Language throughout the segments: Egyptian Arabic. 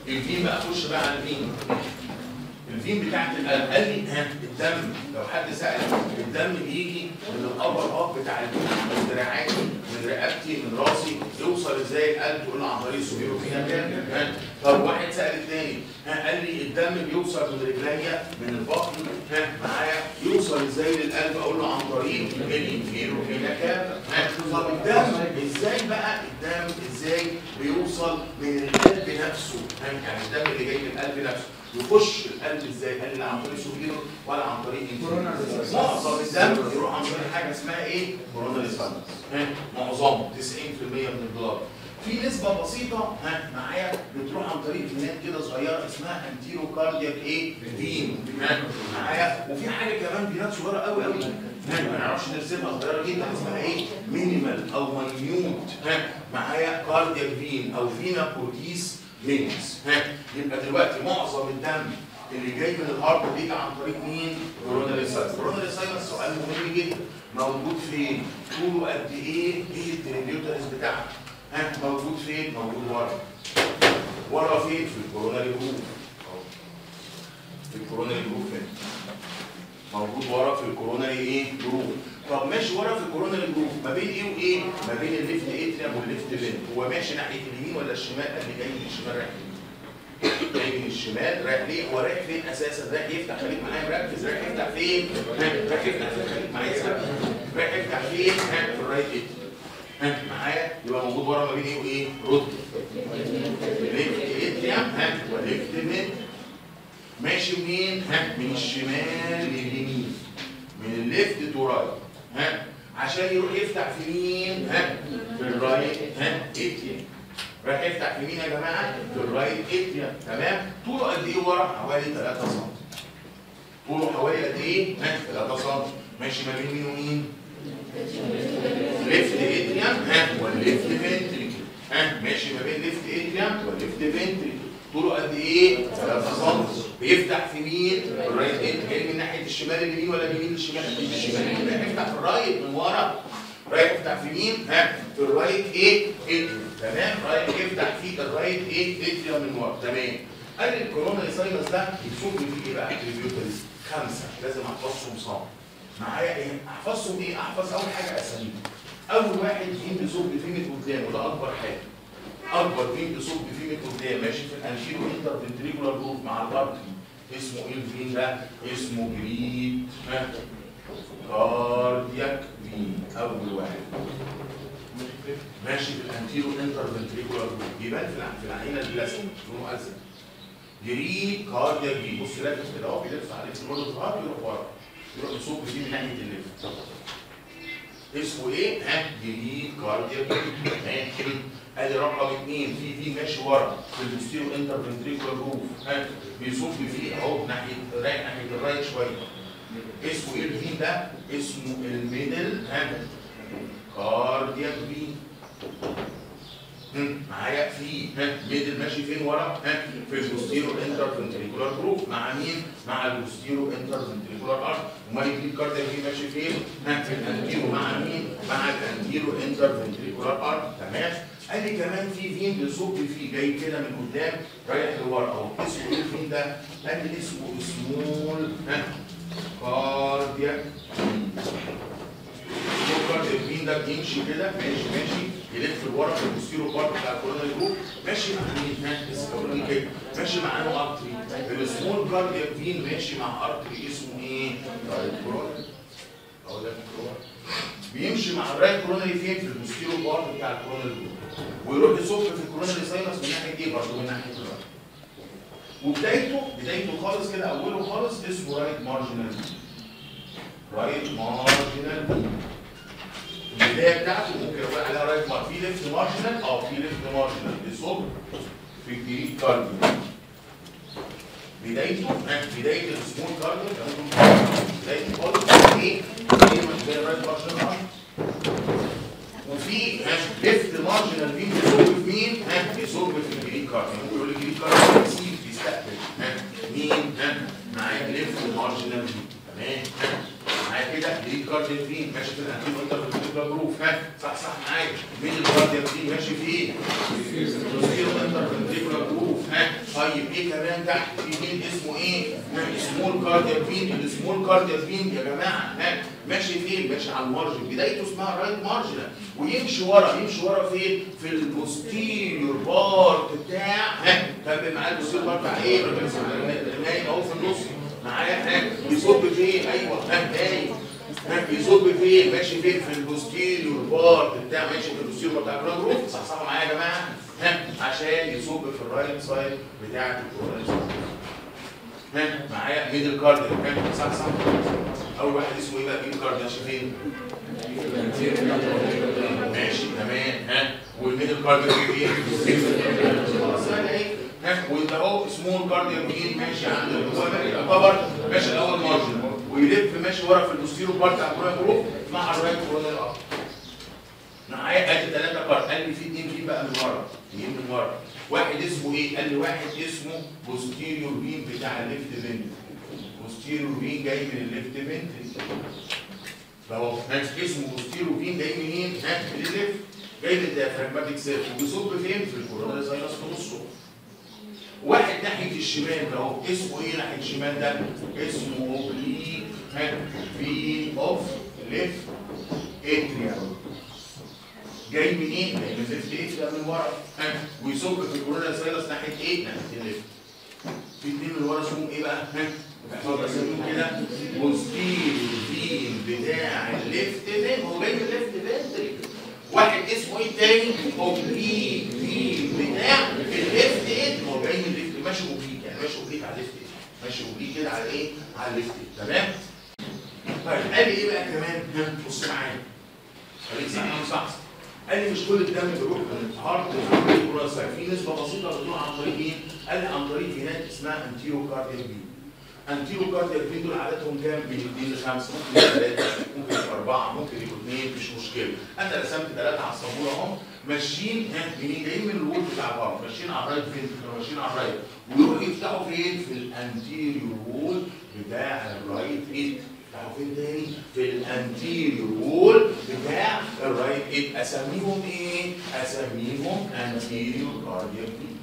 الفين بقى اخش بقى على الفين الفين بتاعت القلب قال لي ها الدم لو حد سال الدم بيجي من الابر هاب بتاع الجسم من دراعاتي من رقبتي من راسي يوصل ازاي القلب تقول له عن طريق السوبيرو فيها كام ها طب واحد سال الثاني ها قال لي الدم بيوصل من رجليا من البطن ها معايا يوصل ازاي للقلب اقول له عن طريق الانفيرو فينا كام ها طب الدم ازاي بقى الدم ازاي بيوصل من القلب نفسه ها يعني الدم اللي جاي من القلب نفسه يخش القلب ازاي؟ هل عن طريق سوبيرو ولا عن طريق انفيرو؟ معظم الدم يروح عن طريق حاجه اسمها ايه؟ كوروناري ساينس معظمه 90% من البلاد في نسبة بسيطة ها معايا بتروح عن طريق فينات كده صغيرة اسمها انتيرو كاردياك ايه؟ فين ها معايا وفي حاجة كمان فينات صغيرة قوي قوي ها ما نعرفش نرسمها صغيرة جدا اسمها ايه؟ مينيمال او ماينيوت ها معايا كاردياك فين او فينا بروتيس مينيس ها يبقى دلوقتي معظم الدم اللي جاي من الهارت بيجي عن طريق مين؟ كوروناري ساينس كوروناري ساينس سؤال مهم جدا موجود فين؟ طوله قد ايه؟ ايه التريبيوترز بتاعته؟ ها موجود فين؟ موجود ورا. ورا فين؟ في الكوروناري جروب. في الكوروناري جروب فين؟ موجود ورا في الكوروناري ايه؟ جروب. طب ماشي ورا في الكوروناري جروب ما بين ايه وايه؟ ما بين الليفت اتريم والليفت فين. هو ماشي ناحيه اليمين ولا الشمال؟ قال لي جاي من الشمال رايح اليمين. جاي من الشمال رايح ليه؟ هو رايح فين اساسا؟ رايح يفتح خليك معايا مركز رايح يفتح فين؟ ها، رايح يفتح فين؟ خليك معايا سبب. رايح يفتح فين؟ ها، في الرايت اتريم. ها معايا يبقى موجود ورا ما بين ايه وايه؟ رد ليفت اتريم ها وليفت ميد ماشي منين؟ ها من الشمال لليمين من الليفت تو رايت ها عشان يروح يفتح في مين؟ ها في الرايت ها اتريم راح يفتح في مين يا جماعه؟ في الرايت اتريم تمام؟ طوله قد ايه ورا؟ حوالي 3 سم طوله حوالي قد ايه؟ ها 3 سم ماشي ما بين مين ومين؟ ليفت اتريم ها والليفت فنتريكل ها ماشي ما بين ليفت اتريم والليفت فنتريكل طوله قد ايه؟ 3 سم بيفتح في مين؟ في الرايت اتريم جاي من ناحيه الشمال اليمين ولا اليمين للشمال؟ من الشمال اليمين رايح يفتح في الرايت من ورا رايح يفتح في مين؟ ها في الرايت ايه؟ اتريم تمام؟ رايح يفتح في الرايت ايه؟ اتريم من ورا تمام قال لي الكورونا ساينس ده يفوق في ايه بقى؟ اتريبيوترز خمسه لازم احفظهم صم معايا ايه؟ احفظهم ايه؟ احفظ اول حاجه اساميهم. اول واحد فين بيصب فين قدام وده اكبر حاجه. اكبر فين بيصب فين قدام ماشي في الانتيرو انتر فنتريكولار جروف مع الارتري. اسمه ايه الفين ده؟ اسمه جريد ها؟ كاردياك فين اول واحد. ماشي في الانتيرو انتر فنتريكولار جروف يبان في الع- في العينه البلاستيك لونه ازرق. جريد كاردياك فين بص ركز كده اهو بيلف عليك الورد الظهر يروح ورا. يروح يصب فيه من ناحيه الليفت اسمه ايه؟ ها جديد كاردياك تمام ادي رقم اثنين في في ماشي ورا في البوستيرو انتر فنتريكولار جروف ها بيصب فيه اهو ناحيه رايح ناحيه الرايت شويه اسمه ايه الفين ده؟ اسمه الميدل ها كاردياك فين هم، معايا في ها ميدل ماشي فين ورا ها في البوستيرو انتر فنتريكولار جروف مع مين مع البوستيرو انتر فنتريكولار ارت امال الجديد كاردياك فين ماشي فين ها في الانتيرو مع مين مع الانتيرو انتر فنتريكولار ارت تمام قال لي كمان في فين بيصب فيه جاي كده من قدام رايح لورا اهو اسمه ايه الفين ده قال لي اسمه سمول ها كاردياك الكاردياك فين ده بيمشي كده ماشي ماشي يلف لورا في البوستيرو بارت بتاع الكوروناري جروب ماشي مع مين؟ ها اسمه كده ماشي مع انه ارتري السمول كاردياك فين ماشي مع ارتري اسمه ايه؟ رايت كوروناري اهو ده الكوروناري. بيمشي مع الرايت كوروناري فين؟ في البوستيرو بارت بتاع الكوروناري جروب ويروح يصب في الكوروناري ساينس من ناحيه ايه؟ برضه من ناحيه الرايت وبدايته بدايته خالص كده اوله خالص اسمه رايت مارجنال رايت مارجنال البدايه بتاعته ممكن اقول عليها رايت مارجنال في ليفت مارجنال اه في ليفت مارجنال بيصب في الجريد كارديو بدايته ها، بدايه السمول كارديو بدايته خالص ايه؟ ايه زي الرايت مارجنال وفي ها، ليفت مارجنال فين بيصب في مين؟ ها بيصب في الجريد كارديو ممكن يقول الجريد كارديو بيسيب بيستقبل ها مين؟ ها معايا ليفت مارجنال فين تمام ها معايا كده جريد كارديو فين ماشي في الانتيرو انتر فيرتيبرال جروف ها صح صح معايا مين الكارديو فين ماشي فين؟ الانتيرو انتر فيرتيبرال جروف ها طيب ايه كمان تحت في فين اسمه ايه سمول كارديال فين السمول كارديال فين يا جماعه ها ماشي فين ماشي على المارجن بدايته اسمها رايت مارجن ويمشي ورا يمشي ورا فين في البوستيريور بارت بتاع ها كان معاه البوستيريور بارت بتاع ايه نايم اهو في النص معايا ها يصب فين ايوه ها نايم ها يصب فين ماشي فين في البوستيريور بارت بتاع ماشي في البوستيريور بارت بتاع الجراند روف صح صح معايا يا جماعه ها عشان يصب في الرايت سايد بتاعت الكورنيس ها معايا ميدل كارديال ها صح صح اول واحد اسمه ايه بقى ميدل كارديال ماشي فين ماشي تمام ها والميدل كارديال فين خلاص بقى ايه ها وده اهو سمول كارديال فين ماشي عند هو يعتبر ماشي الاول مارجن ويلف ماشي ورا في البوستيرو بارت بتاع الكورنيال جروب مع الرايت كورنيال اب معايا ادي ثلاثه كارت قال لي في اثنين فين بقى من ورا اثنين من ورا واحد اسمه ايه؟ قال لي واحد اسمه بوستيريور بين بتاع الليفت فنتري بوستيريور بين جاي من الليفت فنتري اهو اسمه بوستيريور بين جاي منين؟ ها من الليفت جاي من الديافراجماتيك سيرف وبيصب فين؟ في الكورونا ساينس في نصه واحد ناحيه الشمال ده اهو اسمه ايه ناحيه الشمال ده؟ اسمه اوبليك ها في اوف ليفت اتريوم جاي منين؟ جاي من الليفت ايه ده من ورا ها ويصب في الكورونا سايلس ناحيه ايه؟ ناحيه الليفت. في اتنين من ورا اسمهم ايه بقى؟ ها احفظ اسمهم كده بوستيريور فين بتاع الليفت فين هو جاي من الليفت فنتري واحد اسمه ايه تاني؟ اوبليك فين بتاع الليفت ايه؟ هو جاي من الليفت ماشي اوبليك يعني ماشي اوبليك على الليفت ايه؟ ماشي اوبليك كده على ايه؟ على الليفت ايه تمام؟ طيب قال لي ايه بقى كمان؟ ها بص معايا خليك سامع صح قال لي مش كل الدم بيروح من الهارت للكوراساي في نسبه بسيطه بتروح عن طريق ايه؟ قال لي عن طريق فينات اسمها انتيرو كارديال بي انتيرو كارديال بي دول عددهم كام؟ من 2 ل 5 ممكن يبقوا 3 ممكن يبقوا 4 ممكن يبقوا 2 مش مشكله انا رسمت ثلاثه على السبوره اهم ماشيين ها منين جايين من الوول بتاع الهارت ماشيين على الرايت فين ماشيين على الرايت ويروحوا يفتحوا فين؟ في الانتيريور وول بتاع الرايت ايد يفتحوا فين تاني؟ في الانتيريور وول بتاع الرايت ايد اسميهم ايه؟ اسميهم انتيريور كارديال بي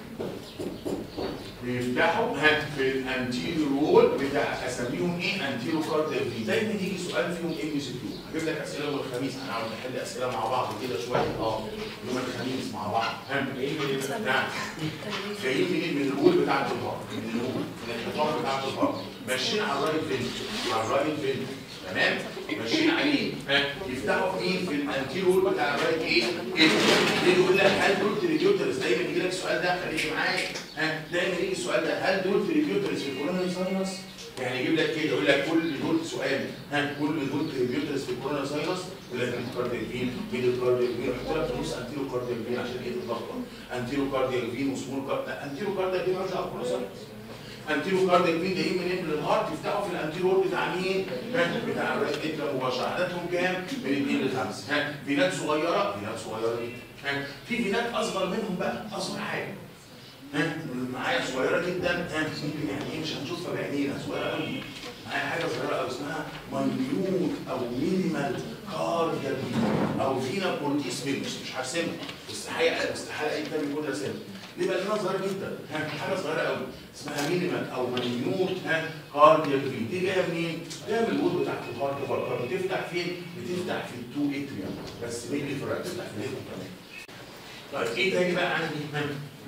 بيفتحوا ها في الانتيريور وول بتاع اسميهم ايه؟ انتيريور كارديال بي دايما يجي سؤال فيهم ام سي كيو هجيب لك اسئله يوم الخميس هنقعد نحل اسئله مع بعض كده شويه اه يوم الخميس مع بعض ها نعم جايين منين من الوول بتاع الظهر من الوول من الحيطان بتاع الظهر ماشيين على الرايت فين على الرايت فين تمام ماشيين عليه ها يفتحوا فين في الانتيريور بتاع الرايت ايه ايه يجي يقول لك هل دول تريبيوترز دايما يجي لك السؤال ده خليك معايا ها دايما يجي السؤال ده هل دول تريبيوترز في الكورونا ساينس يعني يجيب لك كده يقول لك كل دول سؤال ها كل دول تريبيوترز في الكورونا ساينس يقول لك كارديال فين ميدل كارديال فين يحط لك في النص انتيرو كارديال فين عشان ايه تتلخبط انتيرو كارديال فين وسمول كارديال انتيرو كارديال فين مش عارف كورونا ساينس انتيرو كارديال فين جايين منين من الهارت يفتحوا في الانتيرو بتاع مين؟ ها، بتاع الرايت اترا مباشره عددهم كام؟ من 2 ل 5 ها فينات صغيره فينات صغيره دي ها في فينات اصغر منهم بقى اصغر حاجه ها معايا صغيره جدا ها ممكن يعني ايه مش هنشوفها بعينينا صغيره قوي معايا حاجه صغيره قوي اسمها ماينيوت او مينيمال كارديال او فينا بورتيس ميلوس مش هرسمها استحاله استحاله اي كتاب يكون راسمها دي بقى لنا صغيره جدا ها حاجه صغيره قوي اسمها مينيمال او ماينيوت ها كارديال في دي جايه منين؟ جايه من الوود بتاعت الهارت بركه بتفتح فين؟ بتفتح في التو اتريوم بس ميلي فرق بتفتح في الاتريوم كمان طيب ايه تاني بقى عندي؟ ها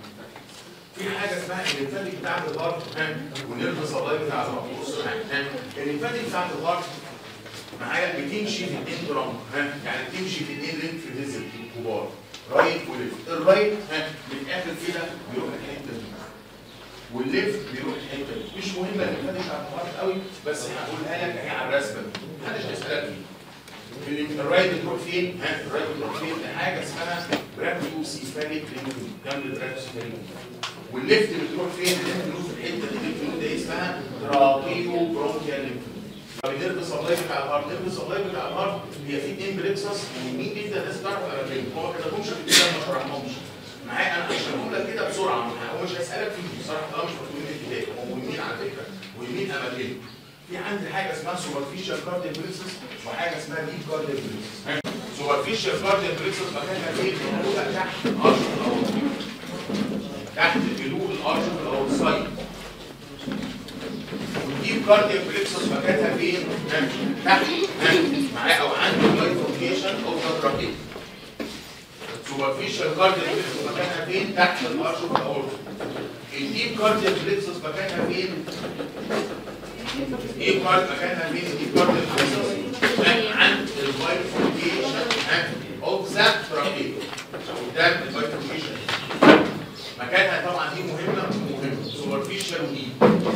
في حاجه اسمها الليمفاتيك بتاعت الهارت ها ونرف الصدايق بتاع الهارت بص معايا ها الليمفاتيك بتاعت الهارت معايا بتمشي في اثنين ترامب ها يعني بتمشي في اثنين لينف فيزل كبار رايت وليفت الرايت ها من الاخر كده بيروح الحته دي والليفت بيروح الحته دي مش مهمه الليمفاتيك بتاعت الهارت قوي بس هقولها لك اهي على الرسمه محدش هيسالك فيها اللي الرايت بتروح فين؟ ها الرايت بتروح فين؟ لحاجه اسمها براكيوسيفاليك ليمفنود جنب البراكيوسيفاليك والليفت بتروح فين؟ الليفت بتروح في الحته دي الليمفنود دي اسمها تراكيو برونكيال ليمفنود طب النيرف سبلاي بتاع الهارت النيرف سبلاي بتاع الهارت هي في اثنين بريكسس مهمين جدا الناس تعرف اماكنهم هو ما كتبهمش في الكتاب ما شرحهمش معايا انا هشرحهم لك كده بسرعه هو مش هسالك فيهم بصراحه طالما مش مكتوبين في الكتاب هم مهمين على فكره مهمين اماكنهم في عندي حاجه اسمها سوبرفيشال كارديال بريكسس وحاجه اسمها ديب كارديال بريكسس سوبرفيشال كارديال بريكسس مكانها فين؟ موجوده تحت الارش تحت جلوب الارش الكاردياك بليكسس مكانها فين؟ ها؟ تحت ها؟ معايا او عند البايفوركيشن اوف ذا تراكيت سوبرفيشال كاردياك بليكسس مكانها فين؟ تحت الارش اوف الاورتا الديب كاردياك بليكسس مكانها فين؟ ايه كارد مكانها فين؟ الديب كاردياك بليكسس عند البايفوركيشن اوف ذا تراكيت قدام البايفوركيشن مكانها طبعا دي مهمه مهمه سوبرفيشال ودي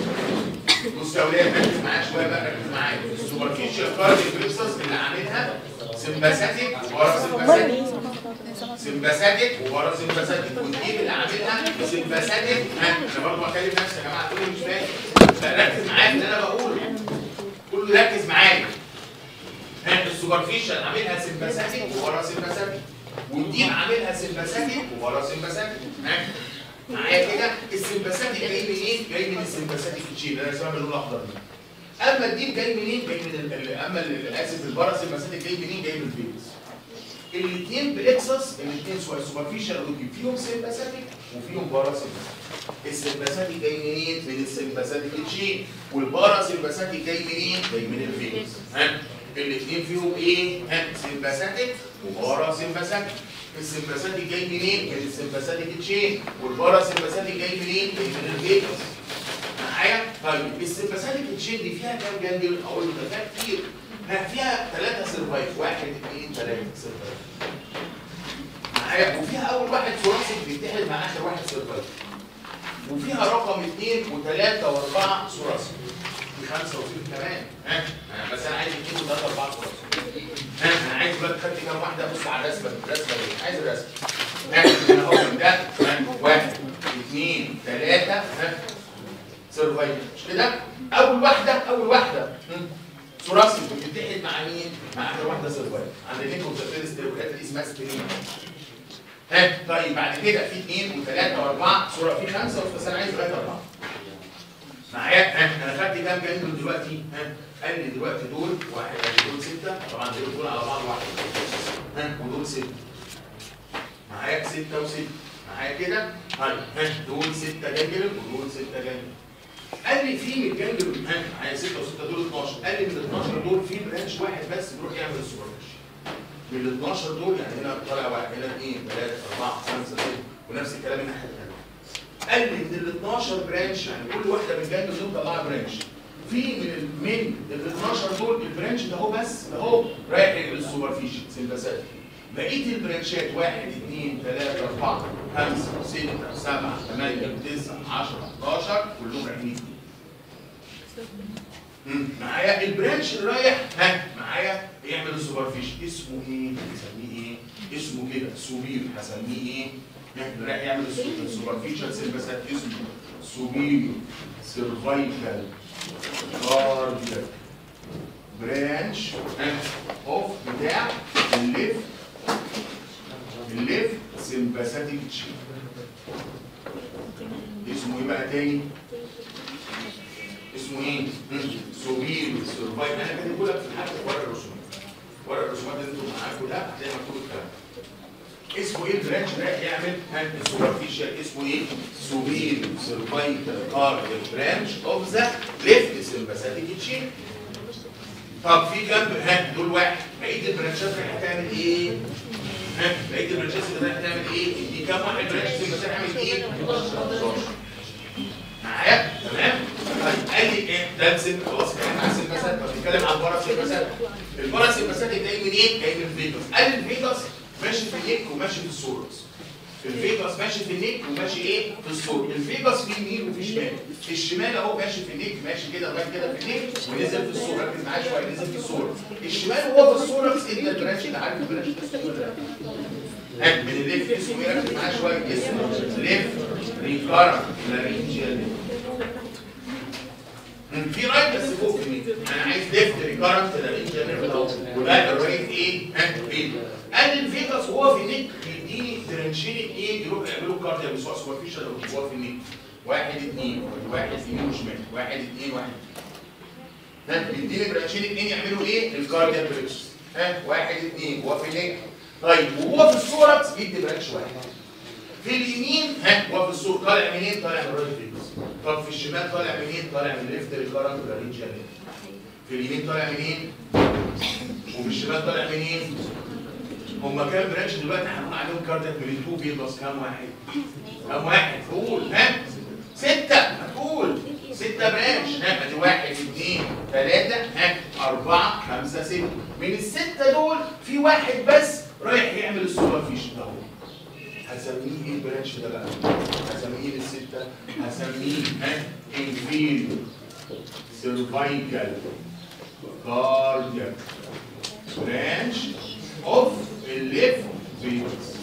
بص يا ولاد ركز معايا شويه بقى ركز معايا السوبرفيشال كارديك ريكسس اللي عاملها سمباثيك وبارا سمباثيك سمباثيك وبارا سمباثيك والديب اللي عاملها سمباثيك ها انا برضه بكلم نفسي يا جماعه تقولوا مش فاهم لا ركز معايا في اللي انا بقوله كله ركز معايا ها السوبرفيشال عاملها سمباثيك وبارا سمباثيك والديب عاملها سمباثيك وبارا سمباثيك ها معايا كده السمباثيك جاي من ايه؟ جاي من السمباثيك تشين انا اسمها باللون الاخضر دي اما الديب جاي منين؟ جاي من ال- ال- اما ال- اسف الباراسمباثيك جاي منين؟ جاي من الفيروس الاثنين بالاكسس الاثنين سواء سوبرفيشال والديب فيهم سمباثيك وفيهم باراسمباثيك السمباثيك جاي منين؟ من السمباثيك تشين والباراسمباثيك جاي منين؟ جاي من الفيروس ها الاثنين فيهم ايه؟ ها سمباثيك وباراسمباثيك السمباثيك جاي منين؟ من السمباثيك تشين والباراسمباثيك جاي منين؟ جاي من الفيروس معايا؟ طيب السمباثيك تشين دي فيها كام جانجل؟ اقول له ده فيها كتير ها فيها ثلاثة سيرفايف واحد اثنين ثلاثة سيرفايف معايا وفيها أول واحد ثوراسيك بيتحد مع آخر واحد سيرفايف وفيها رقم اثنين وثلاثة وأربعة ثوراسيك في خمسة وستة كمان ها أنا بس أنا عايز اثنين وثلاثة وأربعة ثوراسيك ها أنا عايز بقى خدت كام واحدة بص على الرسمة الرسمة دي عايز الرسمة ها أنا أهو ده ها واحد اثنين ثلاثة ها سيرفايف مش كده؟ أول واحدة أول واحدة هم. ثراسي بتتحد مع مين؟ مع اخر واحده سيرفايف عند الاثنين وبتبتدي الستيرويدات دي اسمها ستيرين ها طيب بعد كده في اثنين وثلاثه واربعه صوره في خمسه بس انا عايز لغايه اربعه معايا ها انا خدت كام جانجل دلوقتي؟ ها قال لي دلوقتي دول واحد قال لي دول سته طبعا دول دول على بعض واحد ها ودول سته معايا سته وسته معايا كده؟ طيب ها دول سته جانجل ودول سته جانجل قال لي في من الجانب ها معايا 6 و6 دول 12 قال لي من ال 12 دول في برانش واحد بس بيروح يعمل السوبرفيشن من ال 12 دول يعني هنا طالع واحد هنا اثنين ثلاثه اربعه خمسه سته ونفس الكلام الناحيه الثانيه قال لي من ال 12 برانش يعني كل واحده من الجانب دول طلعها برانش في من ال من ال 12 دول البرانش ده هو بس ده هو رايح للسوبرفيشن سيمباسات بقيه البرانشات واحد اثنين ثلاثه اربعه خمسه سته سبعه ثمانيه تسعه 10 11 كلهم رايحين مم. معايا البرانش اللي رايح ها معايا يعمل السوبرفيشن اسمه ايه؟ هسميه ايه؟ اسمه كده سوبير هسميه ايه؟ ها، اللي رايح يعمل السو- السوبرفيشن سيرفيسات اسمه سوبير سيرفايكال كاردياك برانش اوف بتاع الليفت الليفت سيمباثيك تشين اسمه ايه بقى تاني؟ اسمه ايه؟ سوبير سيرفايف انا كاتبه لك في حتى ورق الرسومات ورق الرسومات اللي انتوا معاكم ده هتلاقي مكتوب الكلام اسمه ايه البرانش رايح يعمل السوبرفيشال اسمه ايه؟ سوبير سيرفايكال كارديال برانش اوف ذا ليفت سيمباثيك تشين طب في جنب ها دول واحد بقيه البرانشات رايحه تعمل ايه؟ ها بقيه البرانشات اللي رايحه تعمل ايه؟ دي كام واحد برانش سيمباثيك هيعمل ايه؟ 13 معايا تمام طيب قال لي ايه ده السن خلاص اتكلمنا عن السمباسات بنتكلم عن الباراسمباسات الباراسمباسات جاي منين جاي من الفيجاس قال الفيجاس ماشي في النيك وماشي في السورس الفيجاس ماشي في النيك وماشي ايه في السورس الفيجاس في يمين وفي شمال الشمال اهو ماشي في النيك ماشي كده لغايه كده في النيك ونزل في السورس ركز معايا شويه نزل في السورس الشمال وهو في السورس ادى البرانش اللي عارف البرانش ده اسمه ايه ها، من الليفت اسمه ايه ركز معايا شويه اسمه ليفت ريكارنت لارينجيال في رايت بس فوق كمان انا عايز ليفت ريكارنت لارينجيال وده الرايت ايه ها فين قال الفيجاس وهو في النيك بيديني درنشين ايه يروح يعملوا كارديا بسواء سوبرفيشال او هو في النيك واحد اثنين واحد يمين وشمال واحد اثنين واحد ها بيديني برانشين اثنين يعملوا ايه الكارديا بريكس ها واحد اثنين وهو في النيك طيب وهو في السوركس بيدي برانش واحد في اليمين ها هو في السور طالع منين طالع من الرايت فيجاس طب في الشمال طالع منين؟ طالع من ليفت ريكارنت لارنجيال في اليمين طالع منين؟ وفي الشمال طالع منين؟ هما كام برانش دلوقتي هنقول عليهم كاردياك من التو بيضلس كام واحد؟ كام واحد؟ قول ها؟ ستة هتقول ستة برانش ها ادي واحد اثنين ثلاثة ها أربعة خمسة ستة من الستة دول في واحد بس رايح يعمل السوبر فيشن اهو هسميه ايه البرانش ده بقى؟ هسميه الستة هسميه ها انفيريور سيرفايكال كاردياك برانش اوف الليفت فيتس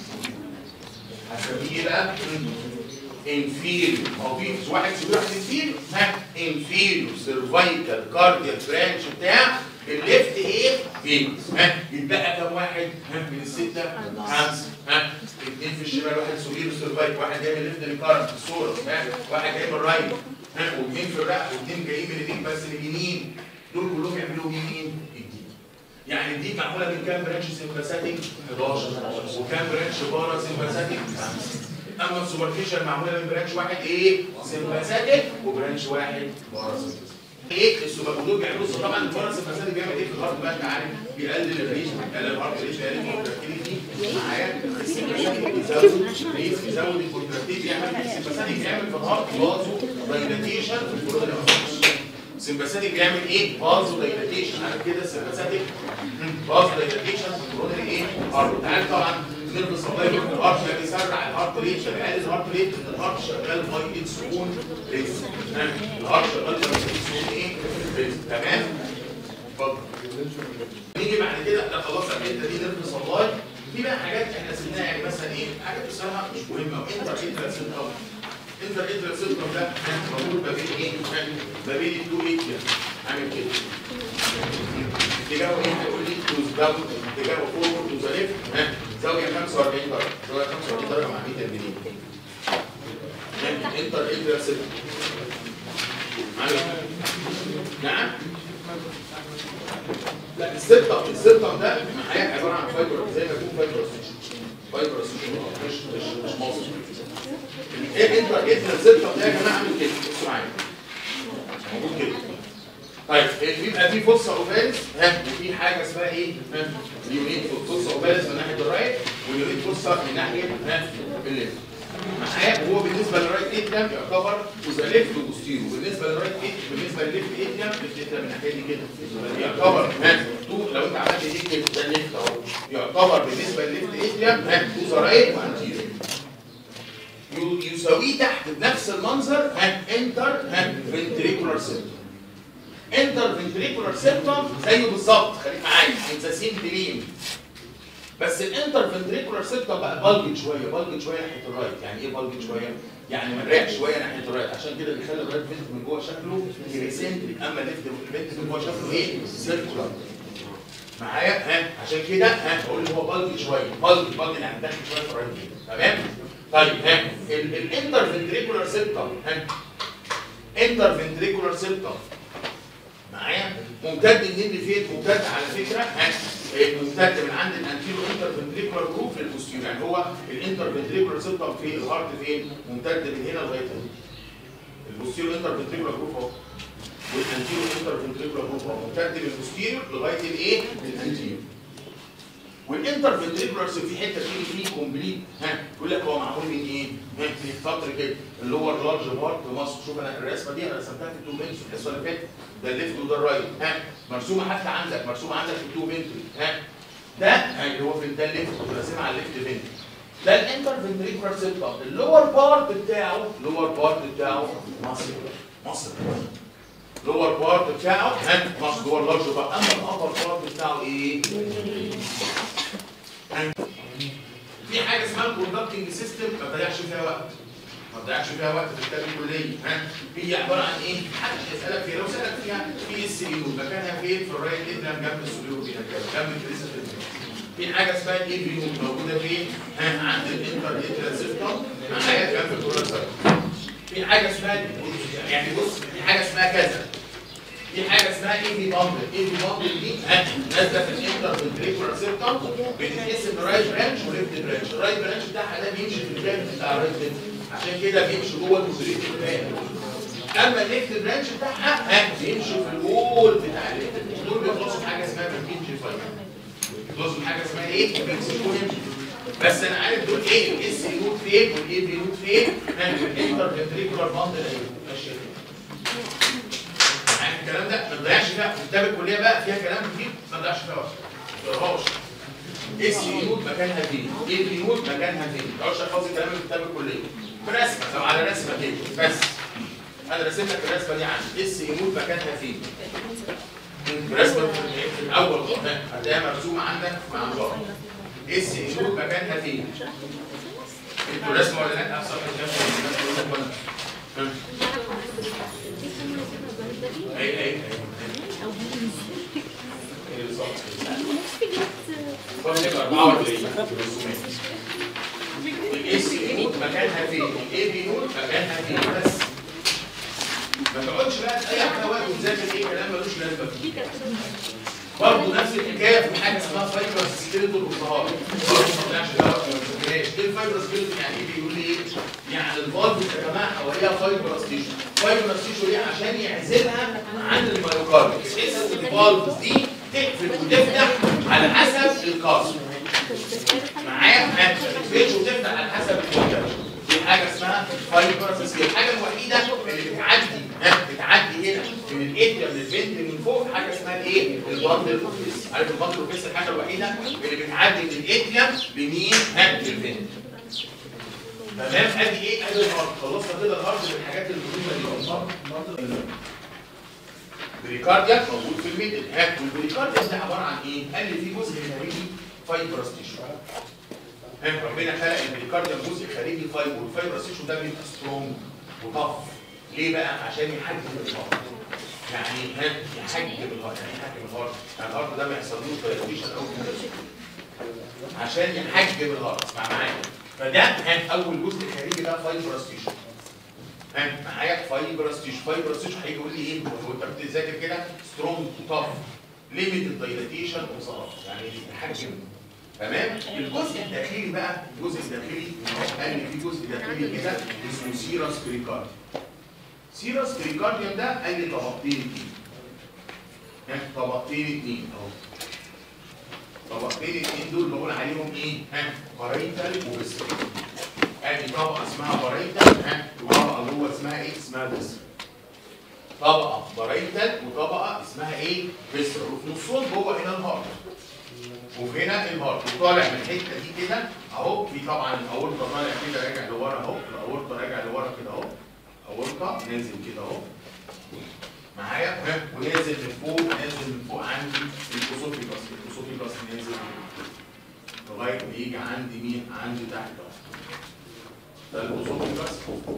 هسميه بقى انفيريور هو في واحد سيبيه واحد انفيريور ها انفيريور سيرفايكال كاردياك برانش بتاع الليفت ايه فيتس ها يتبقى كام واحد ها من السته خمسه ها اثنين في الشمال واحد سوبيرو سيرفايك واحد جاي من الليفت ريكارنت في الصوره ها واحد جاي من الرايت ها واثنين في الرقبه واثنين جايين من اليمين بس من اليمين دول كلهم يعملوا مين؟ الديب يعني الديب معموله من كام برانش سيمباثيك 11 وكام برانش بارا سيمباثيك 5 اما السوبرفيشال معموله من برانش واحد ايه؟ سيمباثيك وبرانش واحد بارا سيمباثيك ايه السوبر دول بيعملوا طبعا البارا سيمباثيك بيعمل ايه في الهارت بقى انت عارف بيقلل الريش بيقلل الهارت ريش بيقلل الكونتراكتيفيتي معايا السيمباثيك بيزود الريش بيزود الكونتراكتيفيتي يعمل السيمباثيك بيعمل في الهارت بازو دايلاتيشن في الكورونا سيمباثيك بيعمل ايه؟ بازو دايلاتيشن عارف كده السيمباثيك بازو دايلاتيشن في الكورونا ايه؟ هارت تعال طبعا نربط سبلاي من الهارت ده بيسرع الهارت ريت بيقلل الهارت ريت ان الهارت شغال باي اتس اون ريت الهارت شغال باي اتس اون ايه؟ ريت تمام؟ اتفضل نيجي بعد كده لا خلاص الحته دي نربط سبلاي في بقى حاجات احنا سيبناها يعني مثلا ايه؟ حاجات بصراحه مش مهمه انتر انتر سيستم انتر انتر سيستم ده موجود ما بين ايه؟ ما بين التو ايتيا عامل كده اتجاهه ايه؟ هيقول لي تو داون اتجاهه فورورد تو ذا ليفت ها زاويه 45 درجه زاويه 45 درجه مع 100 جنيه انتر انتر سيستم عامل نعم لا السبتم السبتم ده معايا عباره عن فايبر زي ما يكون فايبر فايبر مش مش مش مصر ايه انت جيت السبتم ده يا جماعه عامل كده بصوا معايا موجود كده طيب بيبقى في فصة اوفالس ها وفي حاجه اسمها ايه؟ ها اليونيت فصة اوفالس من ناحيه الرايت واليونيت فصة من ناحيه ها الليفت معايا وهو بالنسبه للرايت اتلم يعتبر وذا ليفت وبوستيرو بالنسبه للرايت ات بالنسبه للليفت اتلم ليفت اتلم من الناحيه دي كده يعتبر ها تو لو انت عملت دي كده ده الليفت اهو يعتبر بالنسبه للليفت اتلم ها تو ذا رايت وانتيريور يساويه تحت بنفس المنظر ها انتر ها فنتريكولار سيستم انتر فنتريكولار سيبتم زيه بالظبط خليك معايا انساسين تلين بس الانتر فنتريكولار سيبتم بقى بلجت شويه بلجت شويه ناحيه الرايت يعني ايه بلجت شويه؟ يعني مريح شويه ناحيه الرايت عشان كده بيخلي الرايت فينت من جوه شكله كريسنتريك اما الليفت فينت من جوه شكله ايه؟ سيركولار معايا ها عشان كده ها بقول هو بلجت شويه بلجت بلجت يعني داخل شويه في الرايت تمام؟ طيب ها الانتر فنتريكولار سيبتم ها انتر فنتريكولار سيبتم معايا ممتد منين لفين ممتد على فكره ها ممتد من عند الانتيرو انتر فنتريكولار جروب للبوستيريور يعني هو الانتر فنتريكولار سيستم في الهارت فين ممتد من هنا لغايه هنا البوستيريور انتر فنتريكولار جروب اهو والانتيرو انتر فنتريكولار جروب اهو ممتد من البوستيريور لغايه الايه الانتيرو والانتر فنتريكولار في حته فيه فيه كومبليت ها يقول لك هو معمول من ايه؟ ها في سطر كده اللي هو اللارج بارت مصر شوف انا الرسمه دي انا رسمتها في التو بنتس في الحصه اللي فاتت ده الليفت وده الرايت ها مرسومه حتى عندك مرسومه عندك في التو بنت ها ده اللي هو في ده الليفت راسمها على الليفت بنت ده الانتر فنتريكولار سيبتم اللور بارت بتاعه اللور بارت بتاعه مصر مصر اللور بارت بتاعه ها مصر جوه اللارج بارت اما الابر بارت بتاعه ايه؟ في حاجه اسمها الكوندكتنج سيستم ما تضيعش فيها وقت ما تضيعش فيها وقت في الكتاب الكليه ها هي عباره عن ايه؟ محدش يسالك فيها لو سالك فيها في اس يو مكانها فين في الرايت ادرام جنب السوليور دي جنب الكريسة في حاجه اسمها الاي في يو موجوده فين؟ ها عند الانتر ادرام سيستم معايا جنب الكورال في حاجه اسمها يعني بص في حاجه اسمها كذا في حاجه اسمها اي في بامبل اي في بامبل دي نازله في الانتر فنتريكولار سيبتم بتتقسم لرايت برانش وليفت برانش الرايت برانش بتاعها ده بيمشي في الجانب بتاع الرايت ليفت عشان كده بيمشي جوه الكوزريت الثاني اما الليفت برانش بتاعها ها بيمشي في الوول بتاع الليفت برانش دول بيخلصوا بحاجه اسمها بنكينج فايبر بيخلصوا بحاجه اسمها ايه؟ بيمسكوا يمشي بس انا عارف دول ايه الاس نوت فين والاي بي نوت فين الانتر فنتريكولار باندل اهي ماشيه معاك الكلام ده ما تضيعش فيها كتاب الكليه بقى فيها كلام كتير ما تضيعش فيها وقت ما تقراهاش اس نوت مكانها فين اي بي نوت مكانها فين ما تقعدش تحفظي كلام من كتاب الكليه برسمه لو على رسمه كده بس انا رسمت لك الرسمه دي عندي اس نوت مكانها فين رسمه في الاول هتلاقيها مرسومه عندك مع البعض اس نوت مكانها فين انتوا رسمه ولا لا في صفحه كام اي اي اي الاس نوت مكانها فين الاي بي نوت مكانها فين بس ما تقعدش بقى تضيع كده وقت وتذاكر ايه كلام ملوش لازمه فيه برضه نفس الحكايه في حاجه اسمها فايبر سكيلتون والظهار برضه ما طلعش ده وقت ما تذاكرهاش ايه الفايبر سكيلتون يعني ايه بيقول لي ايه؟ يعني الفالف يا جماعه حواليها فايبر ستيشن فايبر ستيشن ليه عشان يعزلها عن الميوكارد بحيث الفالف دي تقفل وتفتح على حسب القاصر معايا ما تقفلش وتفتح على حسب الوتر دي حاجه اسمها فايبر سكيل الحاجه الوحيده اللي بتعدي ها بتعدي هنا من الاتيا من البنت من فوق حاجه اسمها الايه؟ البندل اوفيس عارف البندل اوفيس الحاجه الوحيده اللي بتعدي من الاتيا لمين؟ ها للبنت تمام ادي ايه؟ ادي الهارد خلصنا كده الهارد من الحاجات المهمه دي بريكارديا موجود في الميدل ها والبريكارديا ده عباره عن ايه؟ قال لي في جزء خارجي فايبرس تيشو ها ربنا خلق البريكارديا جزء خارجي فايبر والفايبرس تيشو ده بيبقى سترونج وطف ليه بقى؟ عشان يحجم الهارد يعني ها يحجم الهارد يعني يحجم الهارد يعني الهارد ده ما يحصلوش دايليشن او عشان يحجم الهارد اسمع معايا فده ها اول جزء خارجي ده فايبرس تيشو ها معايا فايبرس تيشو فايبرس تيشو هيجي يقول لي ايه وانت بتذاكر كده سترونج وطف ليميتد دايليتيشن وصلاه يعني يحجم تمام الجزء الداخلي بقى الجزء الداخلي قال لي في جزء داخلي كده اسمه سيرس بريكارديوم سيرس بريكارديوم ده قال لي طبقتين اتنين ها طبقتين اتنين اهو طبقتين اتنين دول بقول عليهم ايه ها بارايتال وبسر ادي طبقه اسمها بارايتال ها وطبقه جوه اسمها ايه اسمها بسر طبقه بارايتال وطبقه اسمها ايه بسر وفي نصهم جوه هنا الهارت وفي هنا الهارت وطالع من الحته دي كده اهو في طبعا الاورطه طالع كده راجع لورا اهو الاورطه راجع لورا كده اهو اورطه نازل كده اهو معايا ها ونازل من فوق نازل من فوق عندي الكوسوفيجاس الكوسوفيجاس نازل لغايه ما يجي عندي مين عندي تحت اهو ده الكوسوفيجاس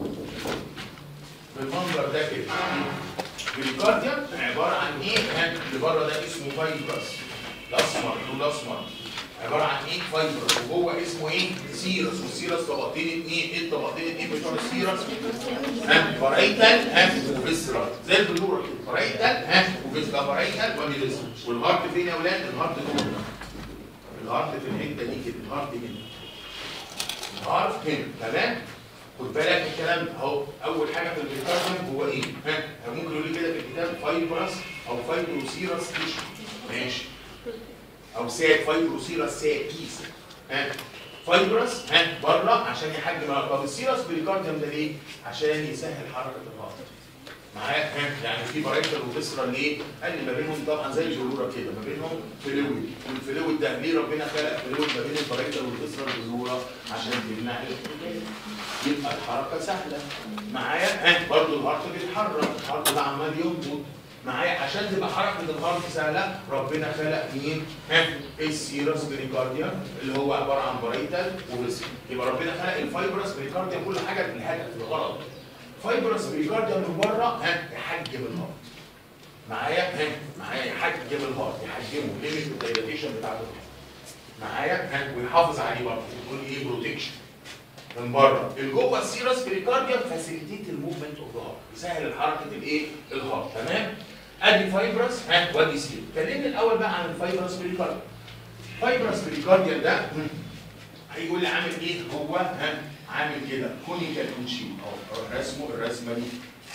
بالمنظر ده كده الكارديا عباره عن ايه؟ ها اللي بره ده اسمه فايبرس الاسمر اللون الاسمر عباره عن ايه فايبرس وجوه اسمه ايه سيرس والسيرس طبقتين اتنين ايه الطبقتين اتنين بتوع السيرس ها فرايتال ها وفيسرال زي البلوره كده فرايتال ها وفيسرال فرايتال وميديسر والهارت فين يا اولاد الهارت جوه الهارت في الحته دي كده الهارت هنا الهارت هنا تمام خد بالك من الكلام ده اهو اول حاجه في البريكارديوم هو ايه ها ممكن يقول لي كده في الكتاب فايبرس او فايبروسيرس تيشو ماشي او سات فايبروسيرس سات كيس ها فايبرس ها بره عشان يحجم طب السيرس بريكارديوم ده ليه؟ عشان يسهل حركه الهارت معايا ها يعني في برايتر وفيسرال ليه؟ قال لي ما بينهم طبعا زي البلوره كده ما بينهم فلويد والفلويد ده ليه ربنا خلق فلويد ما بين البرايتر والفيسرال والبلوره عشان تمنع يبقى الحركه سهله معايا ها برضه الهارت بيتحرك الهارت ده عمال ينبض معايا عشان تبقى حركه الهارت سهله ربنا خلق مين؟ ها السيرس بريكارديا اللي هو عباره عن برايتال وفيسرال يبقى ربنا خلق الفايبرس بريكارديا كل حاجه للهدف الغرض فايبرس بريكارديا من بره ها يحجم الهارت معايا ها معايا يحجم الهارت يحجمه ليميت الدايلاتيشن بتاعت الهارت معايا ها ويحافظ عليه برضه يقول ايه بروتكشن من بره الجوه السيرس بريكارديا فاسيليتيت الموفمنت اوف ذا هارت يسهل الحركه الايه الهارت تمام ادي فايبرس ها وادي سير كلمني الاول بقى عن الفايبرس بريكارديا فايبرس بريكارديا ده هيقول لي عامل ايه هو ها عامل كده كونيكال كونشيل اهو رسمه الرسمه دي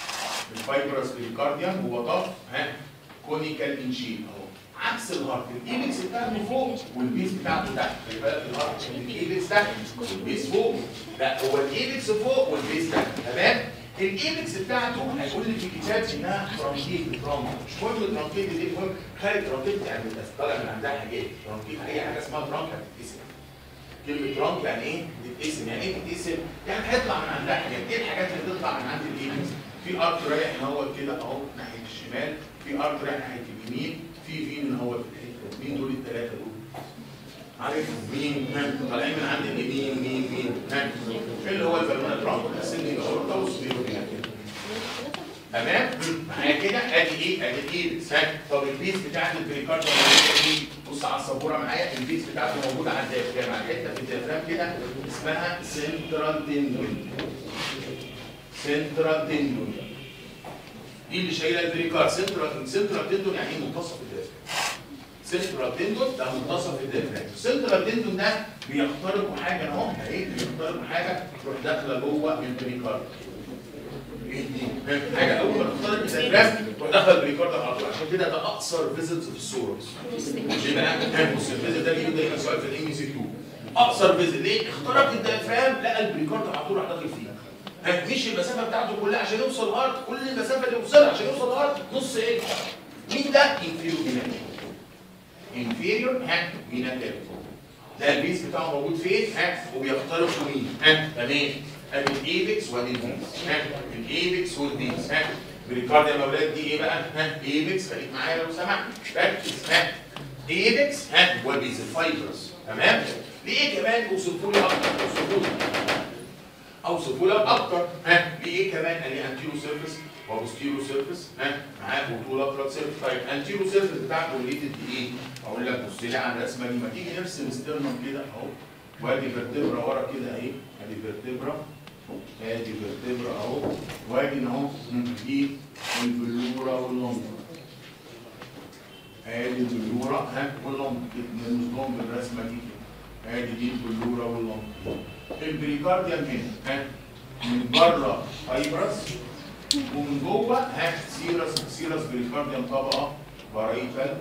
الفايبرس بريكارديوم هو طف ها كونيكال ان شيب اهو عكس الهارت الايبكس بتاعته فوق والبيس بتاعته تحت خلي بالك الهارت الايبكس تحت والبيس فوق لا هو الايبكس فوق والبيس تحت تمام الايبكس بتاعته هيقول لي في الكتاب انها ترانكيت ترانك مش مهم الترانكيت دي المهم خارج ترانكيت يعني بس طالع من عندها حاجات ترانكيت اي حاجه اسمها ترانك هتتقسم كلمه ترانك يعني ايه؟ تتقسم يعني ايه تتقسم؟ يعني هيطلع من عندها حاجات ايه الحاجات اللي بتطلع من عند الايبكس؟ في ارت رايح اهوت كده اهو ناحيه الشمال في ارت رايح ناحيه اليمين في فين اهوت في الحته مين دول الثلاثه دول؟ عارفهم مين؟ ها طالعين من عند اليمين مين مين؟ ها اللي هو البالونه ترامب السن الاورطه والسبيرو كده تمام معايا كده ادي ايه ادي الايدكس ها طب البيس بتاعت البريكارديوم ايه بص على السبوره معايا البيس بتاعته موجوده على الديافرام على حته في الديافرام كده اسمها سنترال تندون سنترال تندون دي اللي شايله البريكار سنترال سنترال تندون يعني ايه منتصف الديافرام سنترال تندون ده منتصف الديافرام سنترال تندون ده بيخترقوا حاجه اهو اهي بيخترقوا حاجه تروح داخله جوه البريكار ايه دي؟ حاجه اول ما تخترق الديافرام تروح داخله البريكار على طول عشان كده ده اقصر فيزيتس في السورس ليه بقى؟ بص الفيزيت ده بيجي دايما سؤال في الام سي 2 اقصر فيزيت ليه؟ اخترق الديافرام لقى البريكارد على طول راح داخل فيه مش المسافه بتاعته كلها عشان يوصل الارض كل المسافه اللي يوصلها عشان يوصل الارض نص ايه؟ مين ده؟ انفيريور فيناتيك انفيريور ها فيناتيك ده البيس بتاعه موجود فين؟ ها وبيخترق مين؟ ها تمام ادي الايبكس وادي البيس ها الايبكس والبيس ها بريكارديا يا اولاد دي ايه بقى؟ ها ايبكس خليك معايا لو سمحت ركز ها ايبكس ها والبيس الفايبرس تمام؟ ليه كمان اوصفوا لي اكتر اوصفوا لي اوصفه لك اكتر ها في ايه كمان قال لي انتيرو سيرفيس وبوستيرو سيرفيس ها معاه بطولات سيرفيس طيب انتيرو سيرفيس بتاعته ريليتد بايه؟ اقول لك بص لي على الرسمه دي ما تيجي نرسم ستيرنم كده اهو وادي فيرتبرا ورا كده اهي ادي فيرتبرا ادي فيرتبرا اهو وادي اهو دي البلورا واللونج ادي البلورا ها واللونج نرمزهم بالرسمه دي كده ادي دي البلورا واللونج البريكارديوم هنا ها من بره فايبرس ومن جوه ها سيرس سيرس بريكارديوم طبقه بارايتال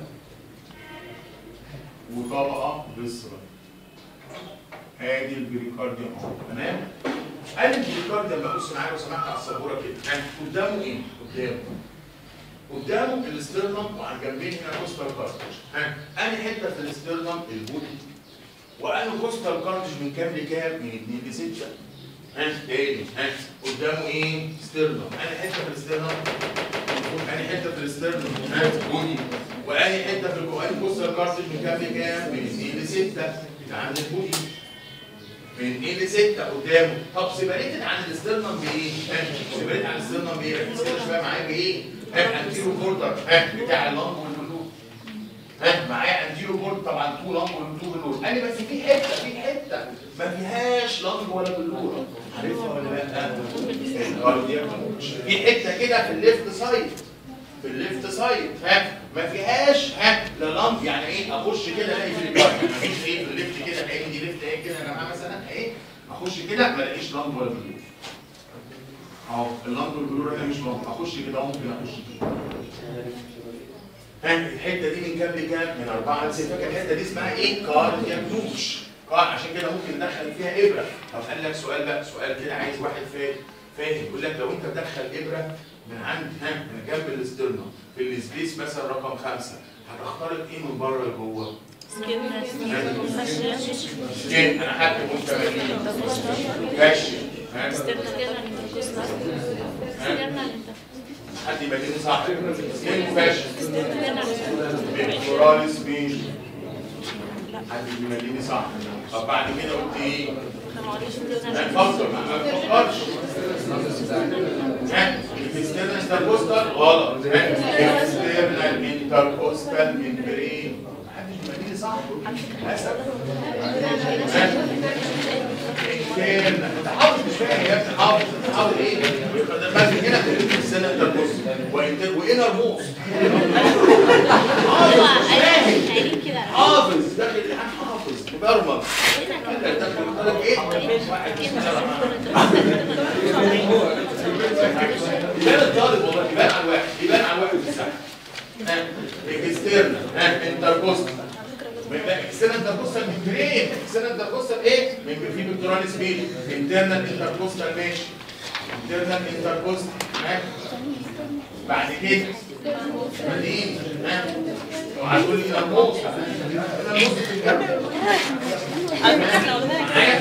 وطبقه فيسرال ادي البريكارديوم اهو تمام ادي البريكارديوم ببص معايا لو سمحت على السبوره كده ها قدامه ايه؟ قدامه قدامه الاسترنم وعلى الجنبين هنا كوستال كارتج ها انهي حته في الاسترنم البودي وقالوا كوستال كارتج من كام لكام؟ من 2 ل 6 ها تاني ها قدامه ايه؟ ستيرنم انا حته في الاسترنم انا حته في الاسترنم ها بودي واي حته في الجوانب كوستال كارتج من كام لكام؟ من 2 ل 6 بتاع البودي من 2 ل 6 قدامه طب سيبريتد عن الاسترنم بايه؟ ها سيبريتد عن الاسترنم بايه؟ ركز كده شويه معايا بايه؟ ها انتيرو بوردر ها بتاع اللنج والبلوك ها معايا انتيرو بورد طبعا تو لانج وتو بلور انا بس في حته في حته ما فيهاش لانج ولا بلور عارفها ولا لا؟ اه دي في حته كده في الليفت سايد في الليفت سايد ها ما فيهاش ها لا لانج يعني ايه اخش كده الاقي في الجارد مفيش ايه في الليفت كده الاقي دي ليفت ايه كده يا جماعه مثلا ايه اخش كده ما الاقيش لانج ولا بلور اهو اللانج والبلور هنا مش موجود اخش كده ممكن اخش كده ها الحته دي من كام لكام؟ من 4 ل 6 فاكر الحته دي اسمها ايه؟ كاردياك دوش قاع عشان كده ممكن ندخل فيها ابره طب قال لك سؤال بقى سؤال كده عايز واحد فاهم فاهم يقول لك لو انت مدخل ابره من عند ها من جنب الاسترنم في السبيس مثلا رقم خمسه هتخترق ايه من بره لجوه؟ سكين انا هكتب وانت مالين كاشف ها حد يبين صح سكين فاشل بيكتوراليس مين؟ حد يبين صح طب بعد كده قلت ايه؟ لا تفكر ما تفكرش ها الاكسترنال انتركوستال غلط الاكسترنال انتركوستال ممبرين محدش بيبين صح للاسف اكسترنال انت حافظ مش فاهم يا ابني حافظ انت حافظ ايه؟ دخلت كده في السنه انتركوستال وانتر وانر موس حافظ مش فاهم حافظ داخل الامتحان حافظ مبرمج كان الطالب والله سبيس انترنال انتركوستال ماشي انترنال انتركوستال ها بعد كده بعدين ها وهتقول لي النص النص في الجنب معايا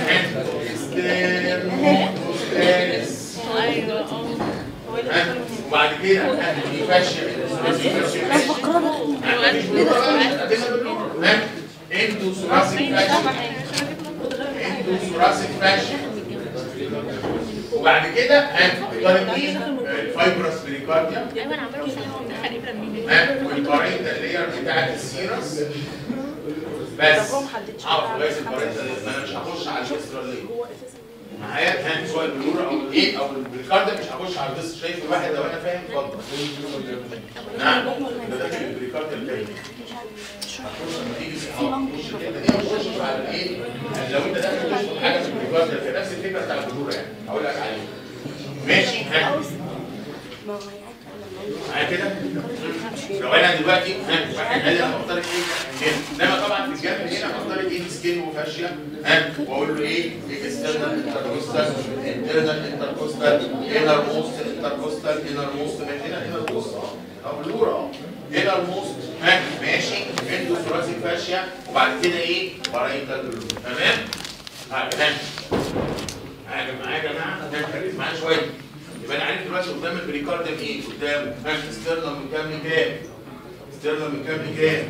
ستيرنوستاس ايوه اه ها وبعد كده ها يفشل ها انتو ثوراسيك فاشل انتو ثوراسيك فاشل وبعد كده ها بطريقه مين؟ الفايبرس بريكارديا ايوه انا عماله تقريبا مين ها والبارينتا اللير بتاعت السيرس بس اعرف لغايه البارينتا اللير ما انا مش هخش على الاستراليه معايا ها سواء البلورا او الايه او البريكارديا مش هخش على الدس شايف الواحد لو انا فاهم اتفضل نعم ده داخل البريكارديا الكريم هتخش لما تيجي تخش الحته دي مش تخش على الايه لو انت داخل تشرب حاجه في البريكارديا كده نفس الفكره بتاع البلورا يعني هقول لك عليها ماشي ها معايا كده لو انا دلوقتي ها واحد قال لي انا بختار ايه هنا انما طبعا في الجنب هنا بختار ايه سكين وفاشيا ها واقول له ايه اكسترنال انتركوستال انترنال انتركوستال انر موست انتركوستال انر موست من هنا انر موست او بلورا اه انر موست ها ماشي اندو ثوراسيك فاشيا وبعد كده ايه بارايتال بلورا تمام ها تمام معايا معايا يا جماعه ركز معايا شويه يبقى انا عارف دلوقتي قدام البريكارديوم ايه قدامه ها استرنال من كام لكام استرنال من كام لكام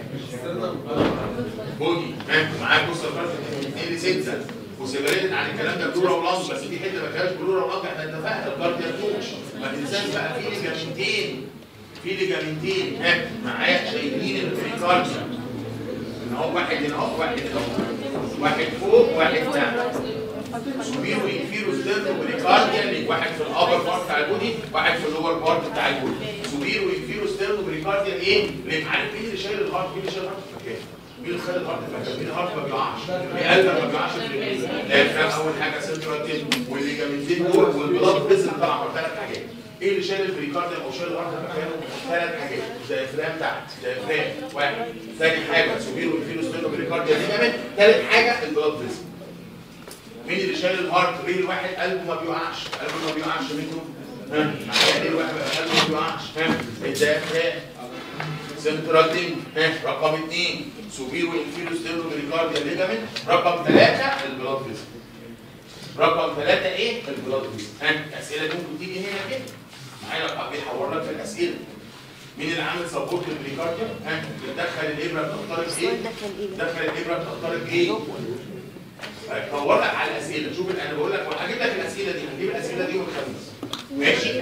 بودي ها معاك بص الفرق من 2 ل 6 وسيبريتد عن الكلام ده بلورا ولانج بس في حته ما فيهاش بلورا ولانج احنا اتفقنا الكارديال توش ما تنساش بقى في ليجامنتين في ليجامنتين ها معايا شايلين البريكارديوم ان هو واحد هنا اهو واحد هنا اهو واحد فوق واحد تحت سوبيرو انفيرو ستيرنو بريكارديا واحد في الابر بارت بتاع البودي واحد في اللور بارت بتاع البودي سوبيرو انفيرو ستيرنو بريكارديا ايه؟ ليه عارف مين اللي شايل الهارت مين اللي شايل الهارت في مكانه؟ مين اللي خلى الهارت في مكانه؟ مين الهارت ما بيقعش؟ القلب ما بيقعش في الدايفرام اول حاجه سنتراتين والليجامنتين دول والبلاد فيزل طبعا ثلاث حاجات ايه اللي شايل البريكارديا او شايل الهارت في مكانه؟ ثلاث حاجات دايفرام تحت دايفرام واحد ثاني حاجه سوبيرو انفيرو ستيرنو بريكارديا ليجامنت ثالث حاجه البلاد فيزل مين اللي شايل الهارت ليه الواحد قلبه ما بيوقعش قلبه ما بيوقعش منه ها ليه الواحد قلبه ما بيوقعش ها الدافع سنترالتين ها رقم اثنين سوبيرو انفيرو ستيرو بريكارديا ليجامنت رقم ثلاثة البلاد فيزل رقم ثلاثة ايه البلاد فيزل ها الاسئله دي ممكن تيجي هنا كده معايا بيحور لك في الاسئله مين اللي عامل سبورت للبريكارديا ها بتدخل الابره بتخترق ايه دخل الابره بتخترق ايه هدور لك على الاسئله شوف انا بقول لك وهجيب لك الاسئله دي هجيب الاسئله دي يوم الخميس ماشي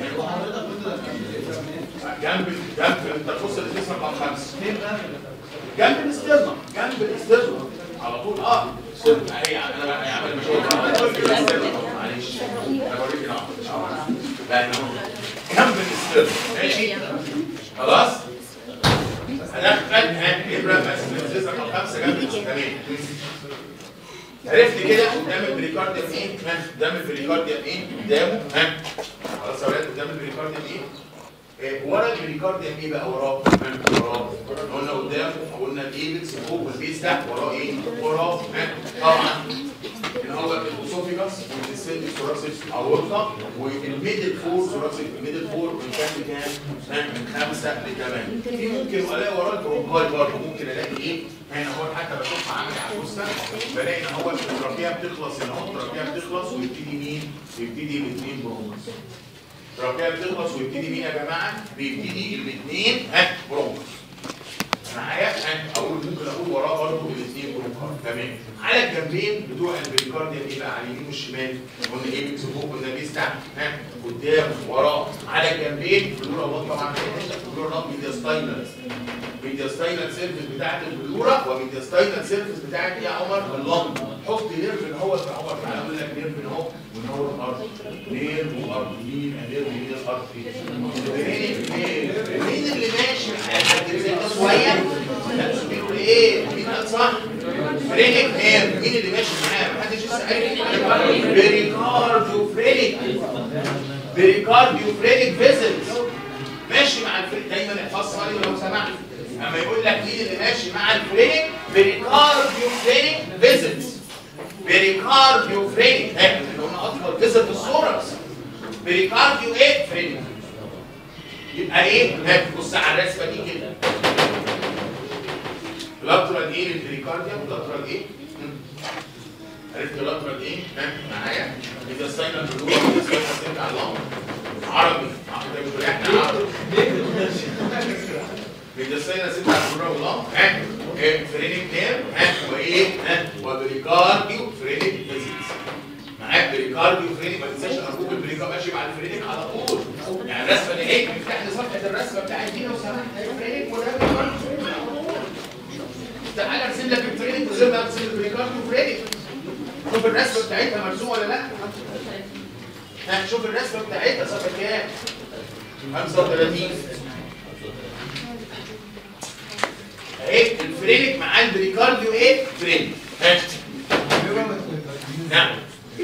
جنب جنب انت تبص للاسم رقم خمسه جنب الاسترنا جنب الاسترنا على طول اه استرنا اهي انا بقى هعمل مشاكل معلش انا بوريك هنا لا هنا جنب الاسترنا ماشي خلاص هدخل ها ابره بس من رقم خمسه جنب الاسترنا عرفت كده قدام البريكارديوم ايه؟ ها قدام البريكارديوم ايه؟ قدامه ها خلاص يا ولاد قدام البريكارديوم ايه؟ إيه، ورا البريكارديوم ايه بقى وراه؟ ها وراه قلنا قدامه قلنا الايبكس فوق والبيس تحت وراه ايه؟ وراه ها طبعا ان هو الاسوفيجاس والسيل ثوراسيك اورطه والميدل فور ثوراسيك الميدل فور من كام لكام؟ ها من خمسه لثمانيه في ممكن الاقي وراه البرونكاي برضه ممكن الاقي ايه؟ هنا هو حتى بشوفها عامل على الجثه بلاقي ان هو التراكيه بتخلص هنا اهو التراكيه بتخلص ويبتدي مين؟ يبتدي الاثنين برونكس التراكيه بتخلص ويبتدي مين يا جماعه؟ بيبتدي الاثنين ها برونكس معايا ها اقول ممكن اقول وراه برضه الاثنين برونكار تمام على الجنبين بتوع البريكارديا ايه بقى على اليمين والشمال قلنا ايه بيكس فوق قلنا بيس تحت ها قدام وراه على الجنبين بلورا الله طبعا بلورا ميدياستاينال ميدياستاينال سيرفيس بتاعت البلورا وميدياستاينال سيرفيس بتاعت ايه يا عمر اللنج حط نيرف ان هو يا عمر تعالى اقول لك نيرف ان هو وان هو الارض نيرف وارض مين نيرف مين الارض مين مين اللي ماشي معايا شويه لا بيقول ايه مين قال صح فرينك نيرف مين اللي ماشي معاه محدش لسه قايل بريكارديو فرينك بريكارديو فرينك فيزلز ماشي مع الفريق دايما احفظها لي لو سمحت اما يقول لك مين اللي ماشي مع الفريق بريكارديو فرينك فيزلز بريكارديو فرينك ها اللي هم اطول جزء في الصوره بريكارديو ايه فرينك يبقى ايه ها بص على الرسمه دي كده لاترال ايه للبريكارديوم لاترال ايه مم. عرفت لاترال ايه ها معايا اذا الساينال بلوغ الساينال ترجع لهم عربي عربي مش احنا عربي بيدسينا ستة على الجرة والله ها إيه، فرينك نير ها وايه ها وبريكارديو فرينك فيزيكس معاك بريكارديو فرينك ما تنساش ارجوك البريكا ماشي مع الفرينك على طول يعني الرسمه اللي هيك افتح لي صفحه الرسمه بتاعت دي لو سمحت هي فرينك وده بريكارديو فرينك على طول تعالى ارسم لك الفرينك من غير ما ارسم البريكارديو فرينك شوف الرسمه بتاعتها مرسومه ولا لا ها شوف الرسمه بتاعتها صفحه كام 35 اهي الفرينك مع البريكارديو ايه فرينك ها نعم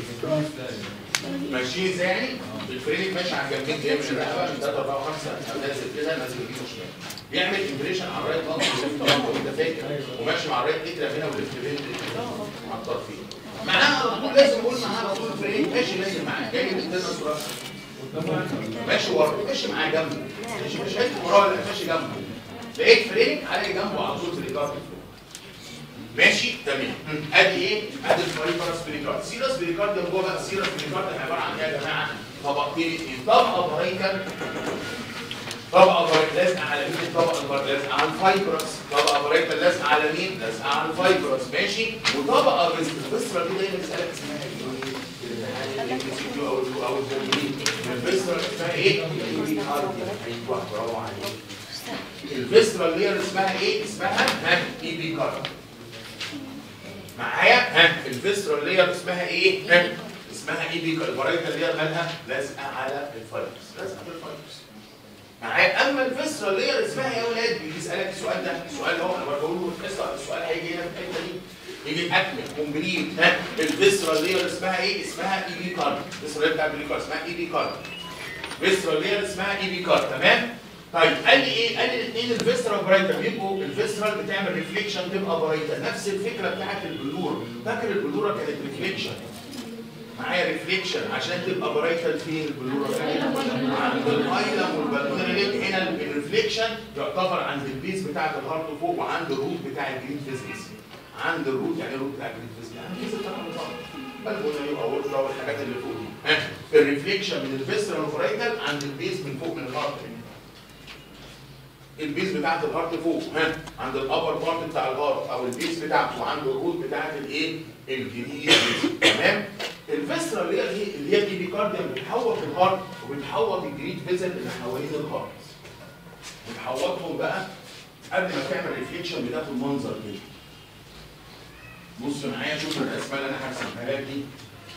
ماشيين ازاي يعني الفرينك ماشي على الجنبين جاي من الرقبه من 3 4 5 نازل كده نازل يمين وشمال بيعمل امبريشن على الرايت لانج وليفت لانج وانت فاكر وماشي مع الرايت اترا هنا وليفت بين على الطرفين معناها على طول لازم اقول معاها على طول الفرينك ماشي نازل معاه جاي من التنس راسه ماشي ورا ماشي معاه جنبه ماشي مش هيك وراه ولا ماشي جنبه لقيت فرينك علي جنبه على طول في الإدارة ماشي تمام ادي ايه ادي الفايبرس بريكارد سيرس بريكارد ده جوه بقى سيرس بريكارد عباره عن ايه يا جماعه طبقتين اثنين طبقه برايكال طبقه برايكال لازقه على مين الطبقه البرايكال لازقه على الفايبرس طبقه برايكال لازقه على مين لازقه على الفايبرس ماشي وطبقه فيسترا دي دايما يسالك اسمها ايه او او الفيسترا اسمها ايه؟ ايوه برافو عليك الفيسترا اللي هي اسمها ايه؟ اسمها ها اي بي كارد معايا ها الفيسترا اللي هي اسمها ايه؟ ها اسمها اي بي كارد البرايكا اللي هي مالها لازقه على الفايبرز لازقه في الفايبرز معايا اما الفيسترا اللي هي اسمها يا اولاد بيجي يسالك السؤال ده السؤال هو انا بقول له الحصه السؤال هيجي هنا في الحته دي يجي اكمل كومبليت ها الفيسترا اللي هي اسمها ايه؟ اسمها اي بي كارد الفيسترا اللي بتاع البي كارد اسمها اي بي كارد الفيسترا اللي هي اسمها اي بي كارد تمام؟ طيب قال لي ايه؟ قال لي الاثنين الفيسترا برايتر بيبقوا الفيسترا بتعمل ريفليكشن تبقى برايتر نفس الفكره بتاعت البلور فاكر البلوره كانت ريفليكشن معايا ريفليكشن عشان تبقى برايتر فين البلوره عند الايلم والبالمونري هنا الريفليكشن يعتبر عند البيز بتاعت الهارت فوق وعند الروت بتاع الجرين فيزيكس عند الروت يعني الروت بتاع الجرين فيزيكس يعني البيز بتاع الهارت بالمونري او اورجا والحاجات اللي فوق دي ها الريفليكشن من الفيسترا والبرايتر عند البيز من فوق من الهارت البيز بتاعت الهارت فوق ها عند الابر بارت بتاع الهارت او البيز بتاعته وعند الروت بتاعت الايه الجديد تمام الفيسترا اللي هي ايه اللي هي الايبيكارديوم بتحوط الهارت وبتحوط الجريد فيزل اللي حوالين الهارت بتحوطهم بقى قبل ما تعمل ريفليكشن بتاخد منظر كده بص معايا شوف الرسمه اللي انا هرسمها لك دي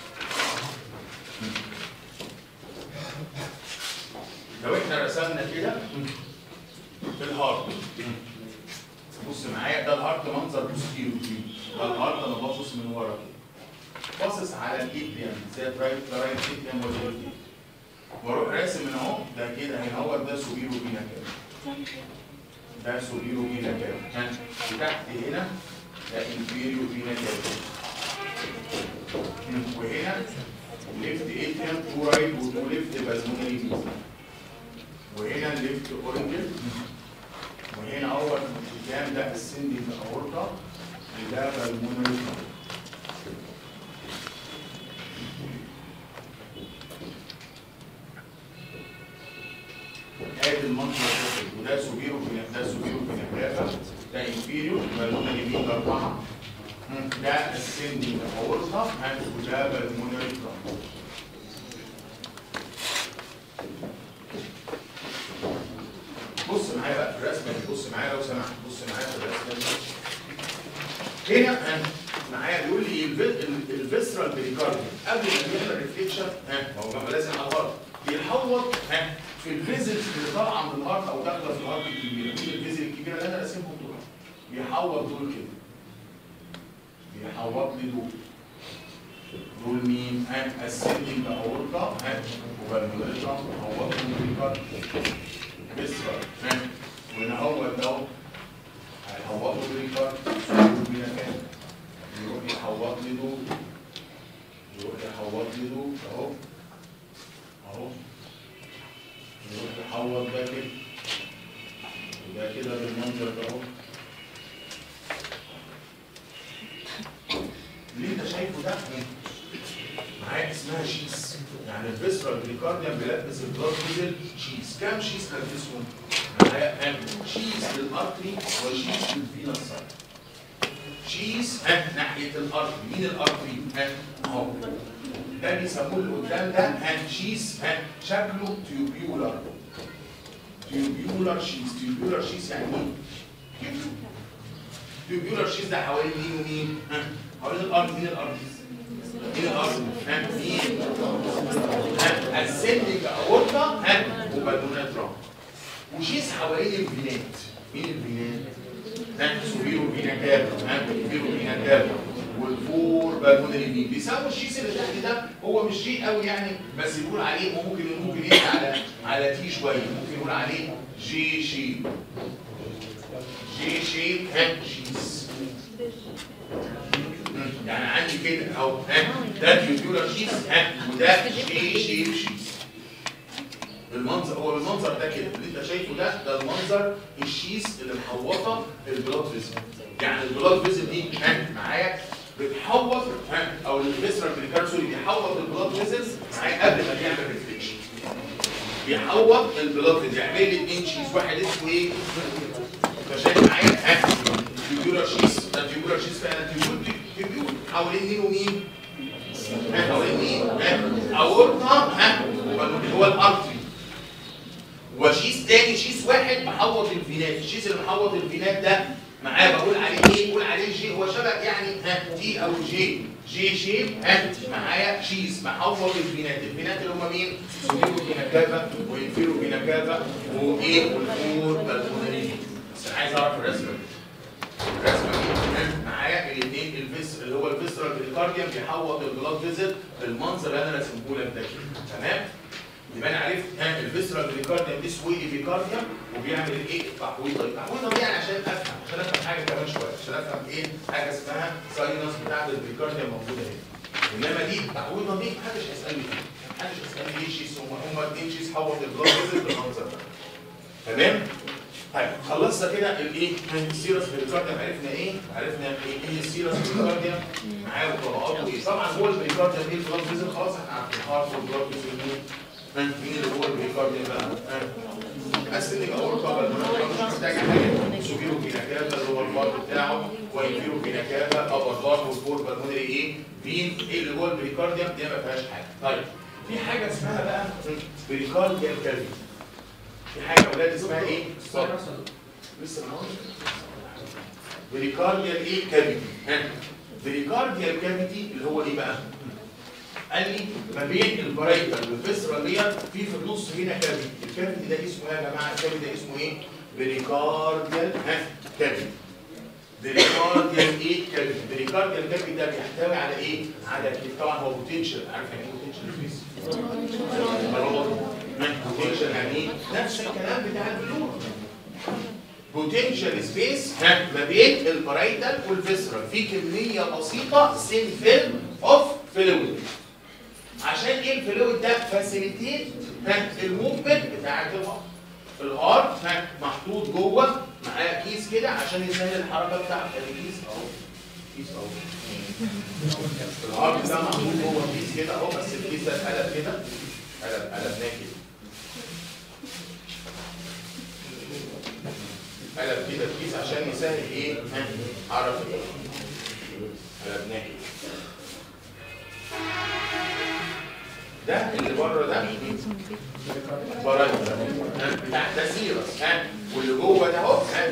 لو احنا رسمنا كده في الهارت بص معايا ده الهارت منظر بوستيريو ده الهارت انا باصص من ورا كده باصص على الايتريم زي رايت رايت ايتريم ولا واروح راسم من اهو ده كده هنا هو ده سوبيرو بينا كده ده سوبيرو بينا كده ها وتحت هنا ده انفيريو بينا كده وهنا ليفت ايتريم تو رايت وتو ليفت بالمونري فيزا وهنا الليفت اورنجل وهنا اول قدام ده السندي في الاورطه وده بالمونري ادي المنظر ده وده سوبيرو ده سوبيرو فينيكرافا ده انفيريو بالمونري مين اربعه ده السندي في الاورطه وده بالمونري ترامب بص معايا بقى في الرسمه دي بص معايا لو سمحت بص معايا في الرسمه دي هنا أنا معايا بيقول لي الفيسرال بريكارديوم قبل ما يعمل ريفليكشن ها هو ما لازم على الهارت بيحوط ها في الفيزلز اللي طالعه من الهارت او داخله في الهارت الكبيره مين الفيزل الكبيره اللي انا راسمهم دول بيحوط دول كده بيحوط لي دول دول مين؟ ها السندنج اورطه ها وبالمونريترا حوطهم بريكارديوم بيسرى وهنا هو ده هيحوطه بريكارد بينا كام يروح يحوط لي دول يروح يحوط ايده اهو اهو يروح يحوط ده كده وده كده بالمنظر ده اهو اللي انت شايفه ده معايا اسمها شيس يعني الفيسرال بريكارديوم بيلبس البلاد فيزل شيس كام شيس لبسهم؟ معايا كام شيس للارتري وشيس للفينا سايد شيس ها ناحيه الارتري مين الارتري؟ ها اهو ده بيسموه اللي قدام ده ها شيس ها شكله تيوبيولار تيوبيولار شيس تيوبيولار شيس يعني ايه؟ تيوبيولار شيس ده حوالين مين ومين؟ ها حوالين الارض مين الارض؟ مين الارض؟ ها مين؟ ها السندنج اورطه ها وبالونات رام وشيس حوالين الفينات مين الفينات؟ ها سوبيرو فينا كابا ها سوبيرو فينا كابا والفور بالونري فين بيسموا الشيس اللي تحت ده هو مش شيء قوي يعني بس يقول عليه ممكن ممكن يجي على على تي شويه ممكن يقول عليه جي شيب جي شيب ها شيس يعني عندي كده اهو ها ده تيوبيولار شيس ها وده جي شيب شيس المنظر هو المنظر ده كده اللي انت شايفه ده ده المنظر الشيس اللي محوطه البلاد فيزل يعني البلاد فيزل دي ها معايا بتحوط ها او الفيسرال بريكارسوري بيحوط البلاد فيزل معايا قبل ما بيعمل ريفليكشن بيحوط البلاد فيزل يعمل لي اتنين شيس واحد اسمه ايه؟ انت شايف معايا ها تيوبيولار شيس ده تيوبيولار شيس فعلا تيوبيول تيوبيول حوالين مين ومين؟ ها حوالين مين؟ ها اورطه ها هو الارتري وشيس تاني شيس واحد محوط الفينات الشيس اللي محوط الفينات ده معاه بقول عليه ايه بقول عليه جي هو شبه يعني ها تي او جي جي شيب ها معايا شيس محوط الفينات الفينات اللي هم مين سوبيرو فيناكافا وانفيرو فيناكافا وايه والفور بالمونري بس انا عايز اعرف الرسمه دي الرسمه دي معايا الاثنين الفيس اللي هو الفيسرال بريكارديوم بيحوط البلاد فيزل بالمنظر اللي انا راسمه لك ده كده تمام يبقى انا عرفت ها الفيسرال بريكارديوم دي سويدي بريكارديوم وبيعمل ايه التحويضه التحويضه دي يعني عشان افهم عشان افهم حاجه كمان شويه عشان افهم ايه حاجه اسمها ساينس بتاعت البريكارديوم موجوده هنا انما دي التحويضه دي محدش هيسالني فيها محدش هيسالني ليه شيس هم هم اتنين شيس حوط البلاد فيزل بالمنظر ده تمام طيب خلصنا كده الايه السيرس بريكارديوم عرفنا ايه عرفنا ايه ايه السيرس بريكارديوم معاه وطبقاته ايه طبعا هو البريكارديوم ايه البلاد فيزل خلاص احنا عارفين هارت والبلاد فيزل مين مين اللي هو البريكارديوم بقى السن الاورطه مش محتاج حاجه سوبيرو فيناكافا اللي هو البار بتاعه وانفيرو فيناكافا ابر بار والفور بالمونري ايه مين ايه اللي هو البريكارديوم دي ما فيهاش حاجه طيب في حاجه اسمها بقى بريكارديال كافيتي في حاجه يا اولاد اسمها ايه؟ لسه ما بريكارديال ايه كافيتي ها بريكارديال كافيتي اللي هو ايه بقى؟ قال لي ما بين البرايتال والفيسرال لير في في النص هنا كافيتي الكافيتي ده اسمه ايه يا جماعه الكافيتي ده اسمه ايه بريكارديال ها كافيتي بريكارديال ايه كافيتي بريكارديال كافيتي ده بيحتوي على ايه على طبعا هو بوتنشال عارف يعني ايه بوتنشال فيس بوتنشال يعني ايه نفس الكلام بتاع البلور بوتنشال سبيس ما بين البرايتال والفيسرال في كميه بسيطه سين فيلم اوف فلويد عشان ايه الفلويد ده فاسيليتيت الموفمنت بتاعت الهارت الهارت محطوط جوه معاه كيس كده عشان يسهل الحركه بتاعت الكيس اهو كيس اهو الهارت ده محطوط جوه كيس كده اهو بس الكيس ده اتقلب كده قلب قلبناه كده قلب كده الكيس عشان يسهل ايه حركه قلبناه كده ده اللي بره ده بره ده بتاع ده سيرس ها واللي جوه ده اهو ها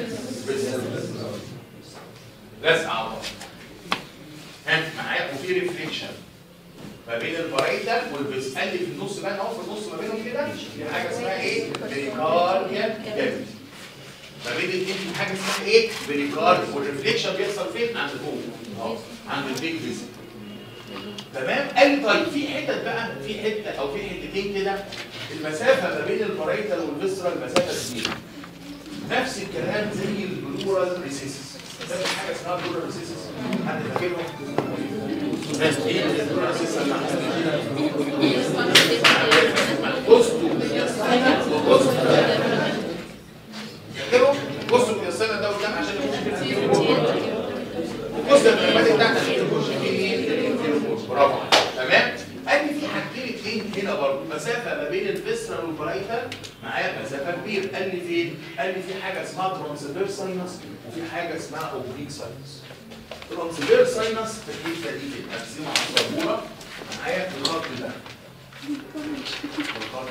لازقه على بعض ها معايا وفي ريفليكشن ما بين البرايتال والبس قال لي في النص بقى اهو في النص ما بينهم كده في حاجه اسمها ايه؟ بريكارديال كافيتي ما بين الاثنين في حاجه اسمها ايه؟ بريكارد والريفليكشن بيحصل فين؟ عند فوق اهو عند البيج فيزل تمام قال لي طيب في حتت بقى في حته او في حتتين كده المسافه ما بين البرايتال والفيسرال مسافه كبيره نفس الكلام زي البلورال ريسيسس ده حاجه اسمها بلورال ريسيسس حد فاكرهم؟ ناس ايه اللي اساسا بوستو يستاينا وبوستو فاكرهم؟ بوستو يستاينا ده قدام عشان البوست المعلومات بتاعتك تخش في ايه؟ برافو تمام؟ قال لي في حاجتين اتنين هنا برضه مسافه ما بين الفيسرال والبرايتال معايا مسافه كبيره قال لي فين؟ قال لي في حاجه اسمها ترانسفير ساينس وفي حاجه اسمها اوبليك ساينس ترانسفير ساينس في الحته دي كده هقسمها على السبوره معايا في الخط ده في الخط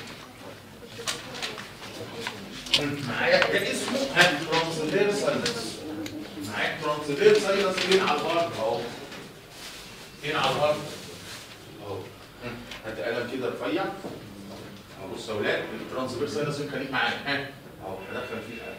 ده معايا ده اسمه ترانسفير ساينس معاك ترانسفير ساينس فين على الارض اهو فين على الارض اهو هات قلم كده رفيع اهو بص يا اولاد الترانسفير ساينس فين خليك معايا ها اهو هدخل فيه قلم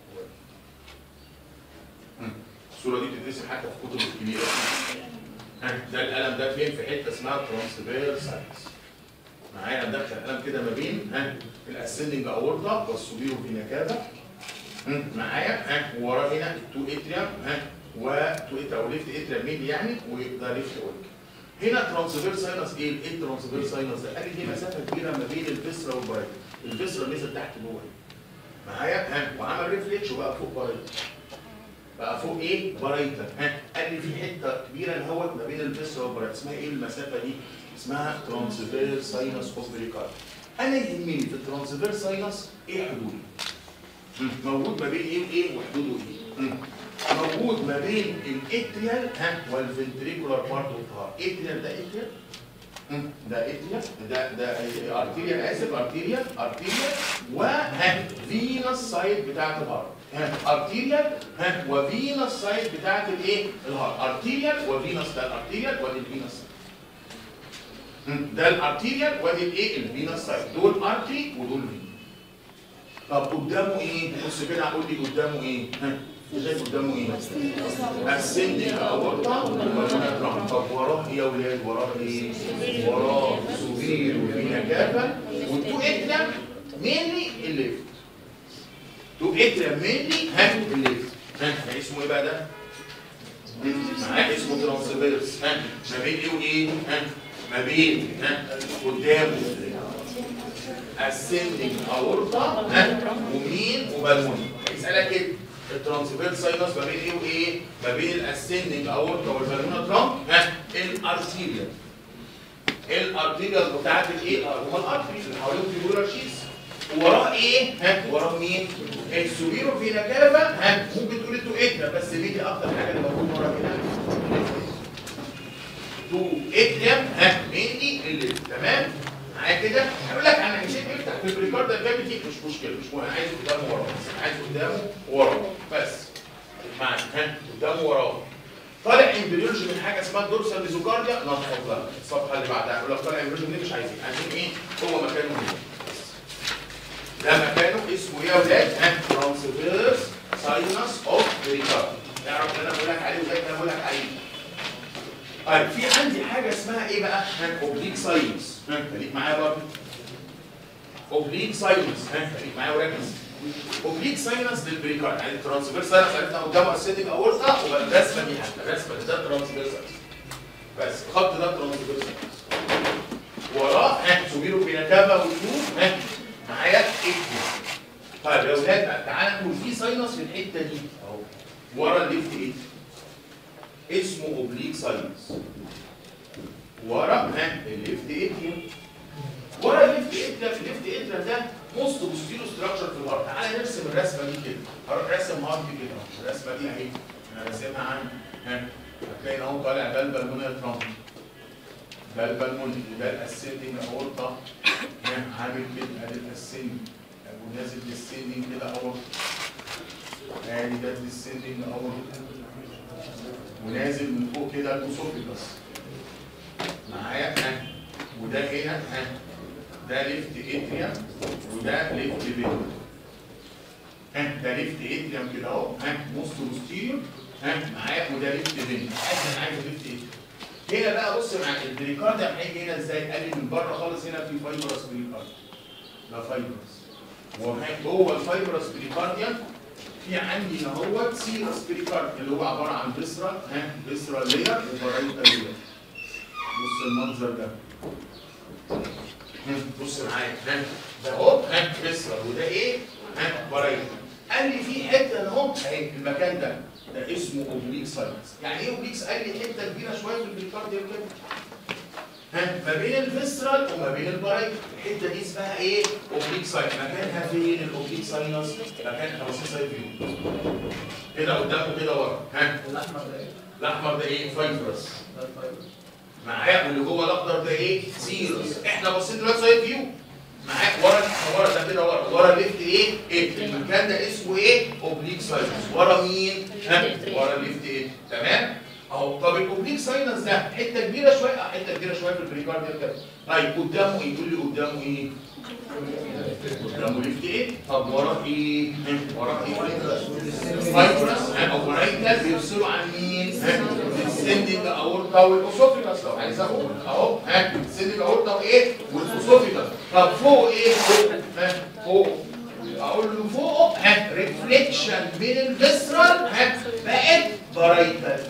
هم. الصوره دي بتترسم حتى في الكتب الكبيره ها ده القلم ده فين في حته اسمها ترانسفير ساينس معايا ندخل قلم كده ما بين ها الاسندنج اورتا والسوبيرو فينا كافا مم. معايا ها ووراه هنا التو اتريم ها وتو اتريم او ليفت اتريم مين يعني وده ليفت اورك هنا ترانسفير ساينس ايه؟ ايه الترانسفير ساينس ده؟ قال لي دي مسافه كبيره ما بين الفيسرا والبرايت الفيسرا نزل تحت جوه معايا ها وعمل ريفليكش وبقى فوق برايت بقى فوق ايه؟ برايتا ها قال لي في حته كبيره اهوت ما بين الفيسرا والبرايت اسمها ايه المسافه دي؟ اسمها ترانسفير ساينس اوف بريكارد انا يهمني في الترانسفير ساينس ايه حدوده؟ موجود ما بين ايه وايه وحدوده ايه؟ مم. موجود ما بين الاتريال ها والفنتريكولار بارت اوف هارت اتريال ده اتريال مم. ده اتريال ده ده ارتيريال اسف ارتيريال ارتيريال وها فينس سايد بتاعت الهارت ها ارتيريال ها وفينس سايد بتاعت الايه؟ الهارت ارتيريال وفينس ده الارتيريال وادي الفينس مم. ده الارتيريال وادي الايه؟ الفينس سايد دول ارتري ودول فين طب قدامه ايه؟ بص كده هقول لي قدامه ايه؟ ها؟ شايف قدامه ايه؟ السن الاورطه والمناطرام طب وراه ايه يا ولاد؟ وراه ايه؟ وراه سوبير وفينا كافا والتو اترم مينلي الليفت تو اترم مينلي ها الليفت ها ده اسمه ايه بقى ده؟ معاه اسمه ترانسفيرس ها ما بين ايه وايه؟ ها ما بين ها قدامه ascending aorta ها ومين وبالموني يسألك كده الترانسفير ساينس ما بين ايه وايه؟ ما بين الاسندنج اورتا والبالمونا ترامب ها الارتيريال الارتيريال بتاعت الايه؟ هما الارتريز اللي حوالين الفيبولار شيس وراه ايه؟ ها وراه مين؟ السوبيرو فينا كافا ها ممكن تقول انتوا اتنا بس دي اكتر حاجه اللي موجود ورا كده تو اتريم ها مني اللي تمام؟ معايا كده هقول لك انا مشيت افتح في البريكارد كافيتي مش مشكله مش مهم عايز قدامه وراه بس عايز قدامه وراه بس معاك ها قدامه وراه طالع امبريولوجي من حاجه اسمها الدورسال ميزوكارديا نطلع بقى الصفحه اللي بعدها يقول لك طالع امبريولوجي منين مش عايزين عايزين ايه هو مكانه هنا ده مكانه اسمه ايه يا ولاد؟ ها ترانسفيرس ساينس اوف بريكارد تعرف اللي انا بقول لك عليه وزي اللي انا بقول لك عليه طيب في عندي حاجه اسمها ايه بقى؟ اوبليك ساينس خليك معايا برضه اوبليك ساينس خليك معايا وركز اوبليك ساينس للبريكارد يعني الترانسفير ساينس عرفنا قدامه اسيتيك اورتا والرسمه دي حتى الرسمه دي ده ترانسفير ساينس بس الخط ده ترانسفير ساينس وراه ها سوبيرو بينكافا واليو ها معايا اكتب طيب يا ولاد بقى تعالى نقول في ساينس في الحته دي اهو ورا الليفت ايه اسمه اوبليك ساينس ورا ها الليفت اتريوم ورا الليفت اتريوم الليفت اتريوم ده موست بوستيرو ستراكشر في الهارت تعالى نرسم الرسمه دي كده هروح راسم هارت كده أهو. الرسمه دي اهي انا راسمها عندي ها هتلاقي اهو طالع ده البالمونيا ترامب ده البالموني ده الاسندنج اورطه ها عامل كده ادي الاسندنج ونازل للسندنج كده اهو ادي ده السندنج اهو ونازل من فوق كده الاسوفيجاس معايا ها وده هنا ها ده ليفت اتريم وده ليفت فين ها ده ليفت اتريم كده اهو ها موست بوستيريور ها معايا وده ليفت فين عايز انا عايز ليفت اتريم هنا بقى بص مع البريكارد هيجي هنا ازاي قال لي من بره خالص هنا في فايبرس بريكارد ده فايبرس وجوه الفايبرس بريكارديا في عندي هنا هو سيرس بريكارد اللي هو عباره عن بسرة ها بسرة لير وبرايتا لير بص المنظر ده ها، بص معايا ها ده اهو ها بسرة وده ايه؟ ها برايتا قال لي في حته هنا اهو اهي المكان ده ده اسمه اوبليك ساينس يعني ايه اوبليك قال لي حته كبيره شويه في البريكارديوم كده ها ما بين الفيسرال وما بين البرايت الحته دي اسمها ايه؟ اوبليك ساينس مكانها فين الاوبليك ساينس؟ مكانها بص سايد فيو كده قدام وكده ورا ها الاحمر ده ايه؟ الاحمر ده ايه؟ فايبرس ده الفايبر معايا واللي جوه الاخضر ده ايه؟ سيروس احنا باصين دلوقتي سايد فيو معاك ورا احنا ورا ده كده ورا ورا الليفت ايه؟ ايه المكان ده اسمه ايه؟ اوبليك ساينس ورا مين؟ ها ورا الليفت ايه؟ تمام؟ اهو طب الاوبليك ساينس ده حته كبيره شويه اه حته كبيره شويه في البريكارديوم كده طيب قدامه ايه؟ يقول لي قدامه ايه؟ قدامه ليفت ايه؟ طب وراه ايه؟ ها، وراه ايه؟ فايبرس او برايتال بيفصلوا عن مين؟ السندنج اورتا والاسوفيجاس لو عايز اقول اهو ها السندنج اورتا وايه؟ والاسوفيجاس طب فوق ايه؟ فوق ها فوق اقول له فوق ها ريفليكشن من الفيسرال ها بقت برايتال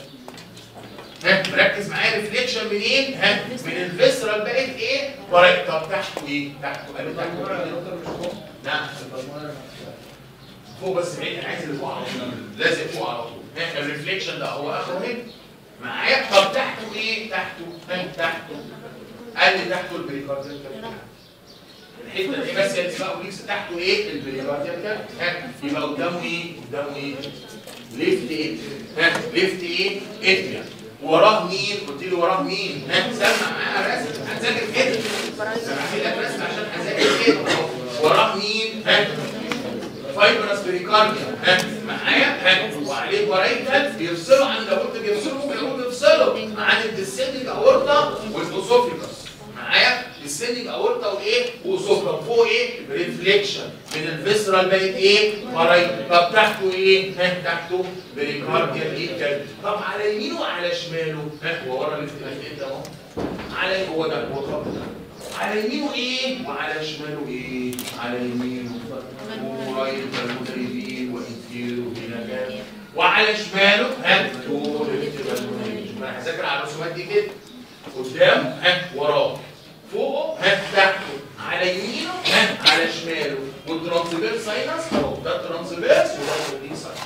ها مركز معايا ريفليكشن من ايه؟ ها من الفيسرال بقت ايه؟ برايتال طب تحته ايه؟ تحته قال لي البلمونر يا تحته دكتور مش فوق نعم البلمونر نفسها. فوق بس بعيد انا عايز اللي فوق على طول لازق فوق على طول ها الريفليكشن ده هو اخره هنا معايا طب تحته ايه تحته ها تحته قال لي تحته البريكارديال كابيتال الحته دي بس اللي اسمها اوليكس تحته ايه البريكارديال كابيتال ها يبقى قدامه ايه قدامه ايه ليفت ايه ها ليفت ايه اتريا وراه مين قلت لي وراه مين ها سمع معايا رسم هتذاكر كده سمعت لك رسم عشان هذاكر كده وراه مين ها فايبرس بريكارديا ها معايا ها وعليه برايتال بيفصلوا عن لو قلت بيفصلوا ممكن اقول بيفصلوا عن الديسندنج اورتا والاسوفيجاس معايا الديسندنج اورتا وايه واسوفيجاس فوق ايه ريفليكشن من الفيسرال بقت ايه برايتال طب تحته ايه ها تحته بريكارديا ايه كده طب على يمينه وعلى شماله ها هو ورا الليفت ليفت اهو على هو ده هو الخط ده على يمينه ايه وعلى شماله ايه على يمينه ورايت المدربين وانتيرو هنا كام وعلى شماله ها دول المدربين انا هذاكر على الرسومات دي كده قدام ها وراه فوقه ها تحته على يمينه ها على شماله والترانسفيرس ساينس اهو ده الترانسفيرس وده الاوبليك ساينس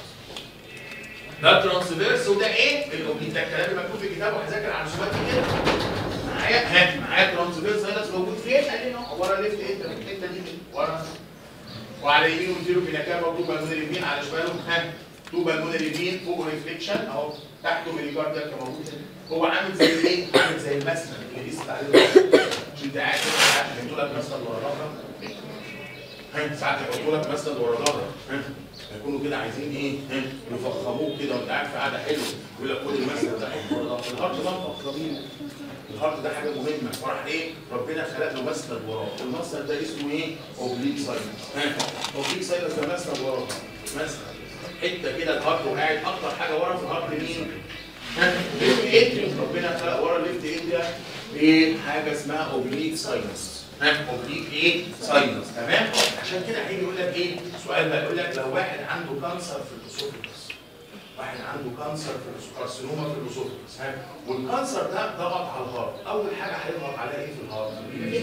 ده الترانسفيرس وده ايه الاوبليك ده الكلام اللي مكتوب في الكتاب وهذاكر على الرسومات دي كده معايا ها معايا ترانسفيرس ساينس موجود فين قال لي اهو ورا ليفت انت الحته دي كده ورا وعلى يمينه زيرو في مكان موجود بالمونري فين على شماله ها تو بالمونري فين فوق ريفليكشن اهو تحته ميريكارديا موجود هنا هو عامل زي ايه؟ عامل زي المسند اللي بيسال عليه الواحد. مش انت قاعد كده ساعات يحطوا لك مسند ورا ظهرك ها ساعات يحطوا لك مسند ورا ظهرك ها يكونوا كده عايزين ايه؟ ها يفخموك كده وانت قاعد في قعده حلوه يقول لك خد المسند ده حط ورا ظهرك الهارت ده مفخمينه الهارت ده حاجه مهمه وراح ايه؟ ربنا خلق له مسند وراه، المسند ده اسمه ايه؟ اوبليك ساينس. ها اوبليك ساينس ده مسند وراه، مسند حته كده الهارت وقاعد اكتر حاجه ورا في الهارت مين؟ ها ليفت ايد ربنا خلق ورا الليفت ايد ده ايه؟ حاجه اسمها اوبليك ساينس. ها اوبليك ايه؟ ساينس تمام؟ عشان كده هيجي يقول لك ايه؟ سؤال بقى يقول لك لو واحد عنده كانسر في الاسوفيجاس واحد عنده كانسر في الكارسينوما في الاسوفيجاس ها والكانسر ده ضغط على الهارت اول حاجه هيضغط عليها ايه في الهارت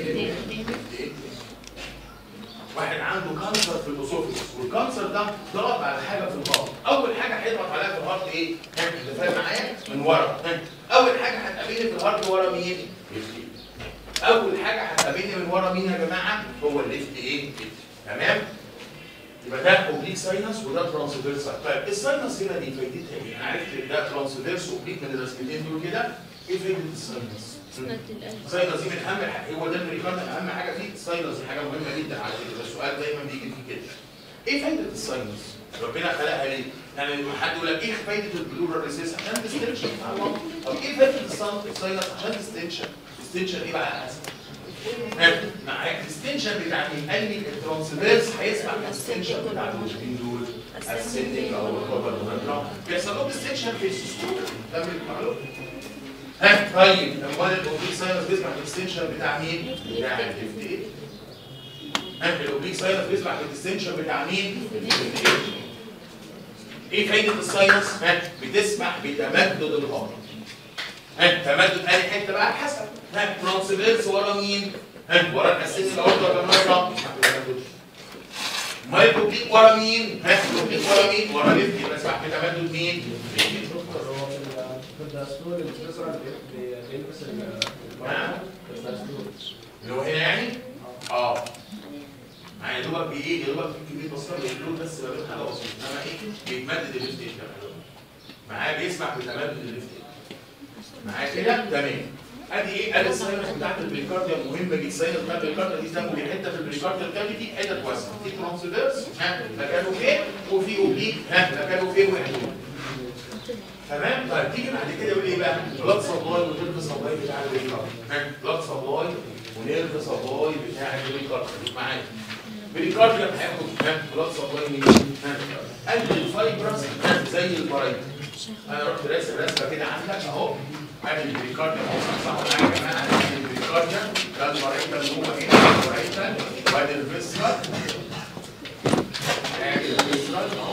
واحد عنده كانسر في الاسوفيجاس والكانسر ده ضغط على حاجه في الهارت اول حاجه هيضغط عليها في الهارت ايه ها انت فاهم معايا من ورا ها اول حاجه هتقابلني في الهارت ورا مين ليفت إيد. اول حاجه هتقابلني من ورا مين يا جماعه هو الليفت ايه ليفت. تمام يبقى ده اوبليك ساينس وده ترانسفيرس طيب الساينس هنا دي فايدتها ايه؟ انا عرفت ده ترانسفيرس اوبليك من الرسمتين دول كده ايه فايده الساينس؟ الساينس دي من اهم الح- هو ده الريكارد اهم حاجه فيه الساينس دي حاجه مهمه جدا على فكره السؤال دايما بيجي فيه كده ايه فايده الساينس؟ ربنا خلقها ليه؟ يعني لما حد يقول لك ايه فايده البلورال ريسيس عشان تستنشن طب ايه فايده الساينس عشان تستنشن؟ تستنشن ايه بقى اسف؟ معاك الاستنشن بتاع مين؟ قال لي الترانسفيرس هيسمع الاستنشن بتاع الموجودين دول السندنج او الكوبر بيحصل لهم استنشن في السيستم كمل المعلومه ها طيب امال الاوبليك ساينس بيسمع الاستنشن بتاع مين؟ بتاع الليفت ايد ها الاوبليك ساينس بيسمع الاستنشن بتاع مين؟ الليفت ايد ايه فايده الساينس؟ ها بتسمح بتمدد الهارت ها تمدد اي حته بقى حسب ها ترانسفيرس ورا مين؟ ها ورا الاسيد الاورطه ولا ورا مايكروبليك ورا مين؟ ها مايكروبليك ورا مين؟ ورا ليفت يبقى اسمح بتمدد مين؟ في الدستور الاسبسرال بيلبس نعم. الدستور اللي هو هنا يعني؟ اه يعني يا دوبك بايه؟ يا دوبك كميه بسيطه بيقلوا بس ما بين حاجه بسيطه انما ايه؟ بيتمدد الليفت ايد كمان معاه بيسمح بتمدد الليفت ايد معاه كده؟ تمام ادي ايه؟ ادي الساينس بتاعت البريكارديا مهمه جدا الساينس بتاعت البريكارديا دي تاخد حته في البريكارديا كافيتي حته واسعه في ترانسفيرس ها مكانه فين وفي اوبليك ها مكانه فين وحدود تمام طيب تيجي بعد كده يقول ايه بقى بلاد سبلاي ونيرف سبلاي بتاع البريكارديا ها بلاد سبلاي ونيرف سبلاي بتاع البريكارديا معايا بريكارديا هياخد ها بلاد سبلاي من مين؟ ها قلب الفايبرس ها زي البرايت انا رحت راسم رسمه كده عندك اهو ادي البريكارديا اهو صح معايا يا جماعه ادي البريكارديا ده البرايتا اللي هو هنا البرايتا وادي الفيسرال ادي الفيسرال اهو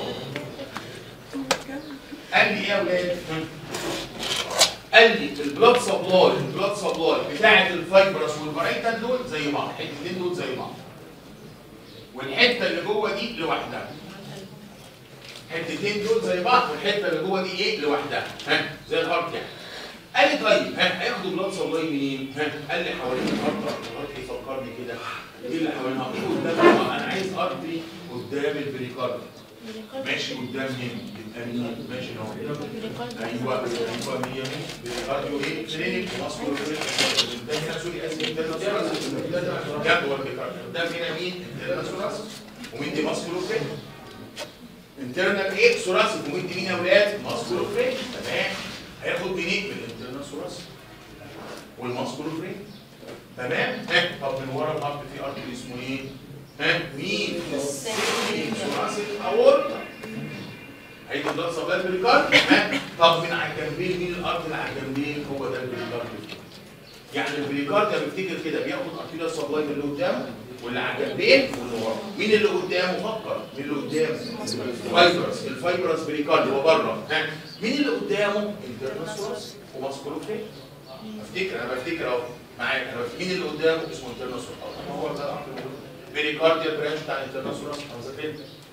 قال لي ايه يا ولاد؟ قال لي البلاد سبلاي البلاد سبلاي بتاعت الفايبرس والبرايتال دول زي بعض الحتتين دول زي بعض والحته اللي جوه دي لوحدها الحتتين دول زي بعض والحته اللي جوه دي ايه لوحدها ها زي الهارت يعني قال لي طيب ها هياخدوا بلاد سبلاي منين؟ ها قال لي حوالين الهارت الهارت يفكرني كده ايه اللي حوالينها؟ ايه قدام انا عايز ارتري قدام البريكارد ماشي قدام هنا يبقى مين؟ ماشي اهو ايوه ايوه مية كارديو ايه كلينيك ماسكولو ده هنا سوري اسف ده جنب هو الكارديو ده هنا مين انترنال ومين دي ماسكولو فريك انترنال ايه ثوراسيك ومين دي مين يا اولاد ماسكولو فريك تمام هياخد منين من الانترنال ثوراسيك والماسكولو فريك تمام ها طب من ورا الارض في ارض اسمه ايه ها مين السيمي ثوراسيك اورتا هيجي بلاد سبلاي بريكارد ها طب من على الجنبين مين الارض اللي على الجنبين هو ده البريكارد يعني البريكارد لما بيفتكر كده بياخد ارتيريال سبلاي من اللي قدامه واللي على الجنبين واللي ورا مين اللي قدامه فكر مين اللي قدامه الفايبرس الفايبرس بريكارد هو بره ها مين اللي قدامه انترنال سورس وماسكولو فريك افتكر انا بفتكر اهو معاك انا بفتكر مين اللي قدامه اسمه انترنال سورس هو ده بريكارديال برانش بتاع الانترنال سورس انا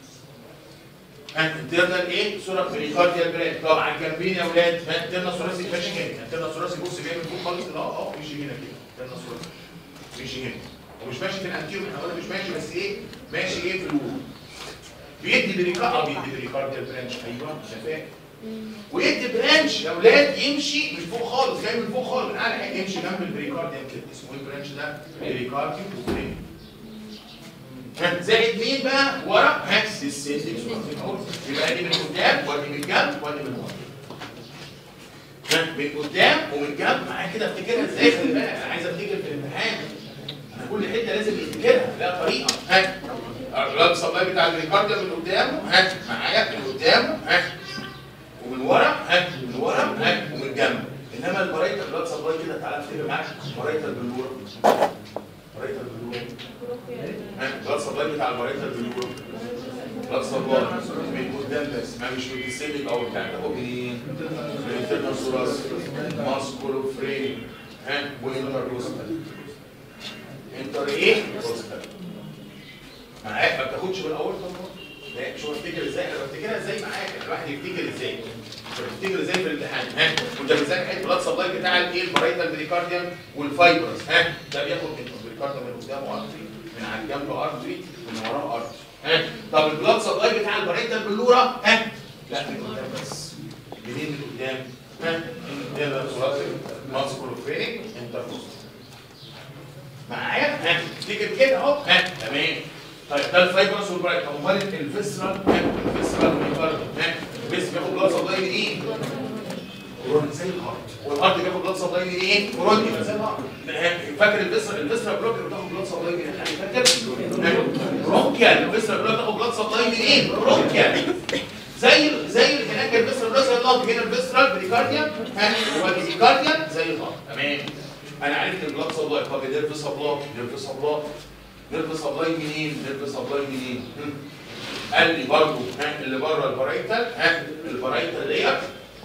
انترنال ايه؟ صوره بريكارديال برانش طب على الجنبين يا اولاد ها انترنال ثوراسيك ماشي هنا انترنال ثوراسيك بص جاي من فوق خالص كده اه اه ماشي هنا كده انترنال ثوراسيك ماشي هنا ومش ماشي في الانتيرو احنا قلنا مش ماشي بس ايه؟ ماشي ايه في الوول بيدي بريكا اه بيدي بريكارديال برانش ايوه شفاء ويدي برانش يا اولاد يمشي من فوق خالص جاي من فوق خالص من اعلى حته يمشي جنب البريكارديال كده اسمه ايه البرانش ده؟ بريكارديال وبرين زائد مين بقى ورا هكس السيلك يبقى دي من قدام ودي من الجنب ودي من ورا ها، من قدام ومن الجنب معايا كده افتكرها ازاي خلي بالك انا عايز افتكر في الامتحان انا كل حته لازم يفتكرها لها طريقه ها البلاد سبلاي بتاع الريكارديا من قدامه ها معايا من قدامه ها ومن ورا ها من ورا ها ومن الجنب انما البرايتال بلاد سبلاي كده تعالى افتكر معاك برايتال بالورا برايتال بالورا بلاد سبلاي بتاع البرايتال بالورا بلاد سبلاي من قدام بس ما مش من السلك او بتاع ده هو منين؟ من الانترنال ثوراس ماسكولو فريم ها وانتر روستال انتر ايه؟ روستال معاك ما بتاخدش من الاول طبعا لا شو بفتكر ازاي انا بفتكرها ازاي معاك الواحد يفتكر ازاي بتفتكر ازاي في الامتحان ها وانت بتذاكر حته بلاد سبلاي بتاع الايه البرايتال بريكارديوم والفايبرز ها ده بياخد من البريكارديوم من قدامه ارتري من على الجنب ارتري من وراه ارتري ها طب البلاد سبلاي بتاع البرايتال بلورا ها لا من قدام بس منين من قدام ها من قدام الثوراسيك ماسكولوفرينيك انتركوستال معايا ها تفتكر كده اهو ها تمام طيب ده الفايبرس والبرايت طب امال الفيسرال ها الفيسرال والبرايت ها الفيس بياخد بلاد سبلاي من ايه؟ كوروني زي الارض والارض بياخد بلاد سبلاي من ايه؟ كوروني زي الارض فاكر الفيسرال الفيسرال بلوك بتاخد بلاد سبلاي من ايه؟ فاكر؟ برونكيال الفيسرال بلوك بتاخد بلاد سبلاي من ايه؟ برونكيال زي زي اللي هناك الفيسرال بلوك زي الارض هنا الفيسرال بريكارديا ها هو البريكارديا زي الارض تمام انا عرفت البلاد سبلاي طب نيرف سبلاي نيرف سبلاي نيرف سبلاي منين؟ نيرف سبلاي منين؟ قال لي برضه ها اللي بره البرايتال ها البرايتال لير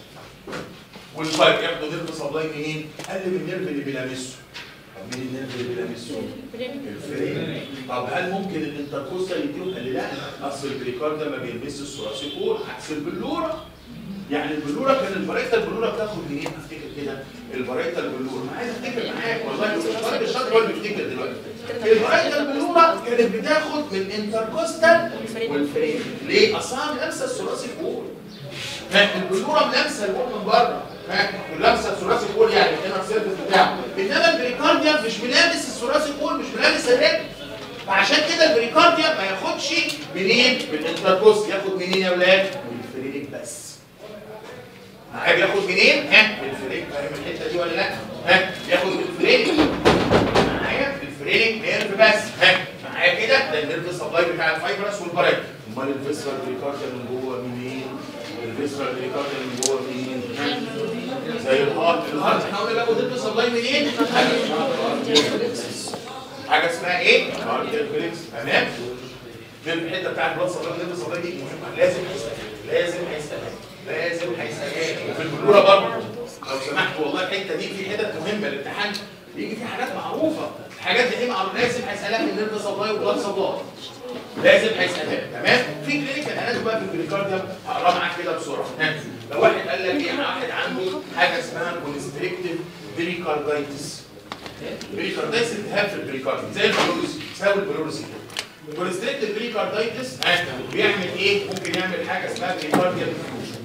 والفايب ياخدوا نيرف سبلاي منين؟ قال لي من النيرف اللي بيلامسه طب مين النيرف اللي بيلامسه؟ الفريق طب هل ممكن الانتركوستال يديله؟ قال لي لا اصل البريكارد ما بيلمسش الثراسي كور عكس البلوره يعني البلوره كان البرايتا البلوره بتاخد منين افتكر كده البرايتا البلوره انا عايز افتكر معاك والله الراجل الشاطر هو اللي بيفتكر دلوقتي البرايتا البلوره كانت بتاخد من انتركوستال والفريق ليه؟ اصلا ملامسه الثراسي كور ها البلوره ملامسه الكور من بره ها ملامسه الثراسي كور يعني هنا السيرفس بتاعه انما البريكارديا مش ملامس الثراسي كور مش ملامس الرجل فعشان كده البريكارديا ما ياخدش منين؟ من الانتركوست ياخد منين يا ولاد؟ من الفريق بس معايا بياخد منين؟ ها من الفريق فاهم الحته دي ولا لا؟ ها بياخد من الفريق معايا الفريق نيرف بس ها معايا كده ده النيرف سبلاي بتاع الفايبرس والبرايت امال الفيسرال بريكارديا من جوه منين؟ الفيسرال بريكارديا من جوه منين؟ ها؟ زي الهارت الهارت احنا قلنا بياخد النيرف سبلاي منين؟ حاجه اسمها كاردياك حاجه اسمها ايه؟ كاردياك ريفلكس تمام؟ في الحته بتاعت البلاد سبلاي النيرف سبلاي دي مهمه لازم هيسالها لازم هيسالها لازم هيسالها وفي البلوره برضه لو سمحت والله الحته دي في حتت مهمه الامتحان بيجي في حاجات معروفه الحاجات دي ايه معروفه لازم هيسالها في النيرف سبلاي وبلاد سبلاي لازم هيسالها تمام في كلينيكال اناتومي بقى في البريكارديوم هقراه معاك كده بسرعه ها. لو واحد قال لك ايه واحد عنده حاجه اسمها كونستريكتيف بريكاردايتس بريكاردايتس التهاب في البريكارديوم زي البلوروسي تساوي البلوروسي كده كونستريكتيف بريكاردايتس بيعمل ايه ممكن يعمل حاجه اسمها بريكارديال فيوجن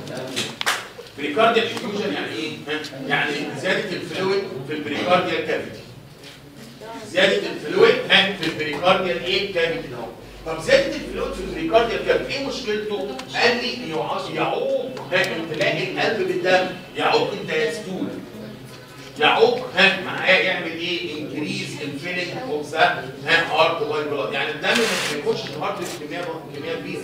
بريكارديال فيوجن يعني ايه ها؟ يعني زياده الفلويد في البريكارديال كافيتي زياده الفلويد ها في البريكارديال ايه كافيتي اهو طب زياده الفلويد في البريكارديال كافيتي ايه مشكلته قال لي يعوق يعوق ها امتلاء القلب بالدم يعوق الدايستول يعوق ها معاه يعمل ايه انكريز الفيلنج اوف ذا ها هارت باي بلاد يعني الدم ما بيخش الهارت بكميه كميه كبيره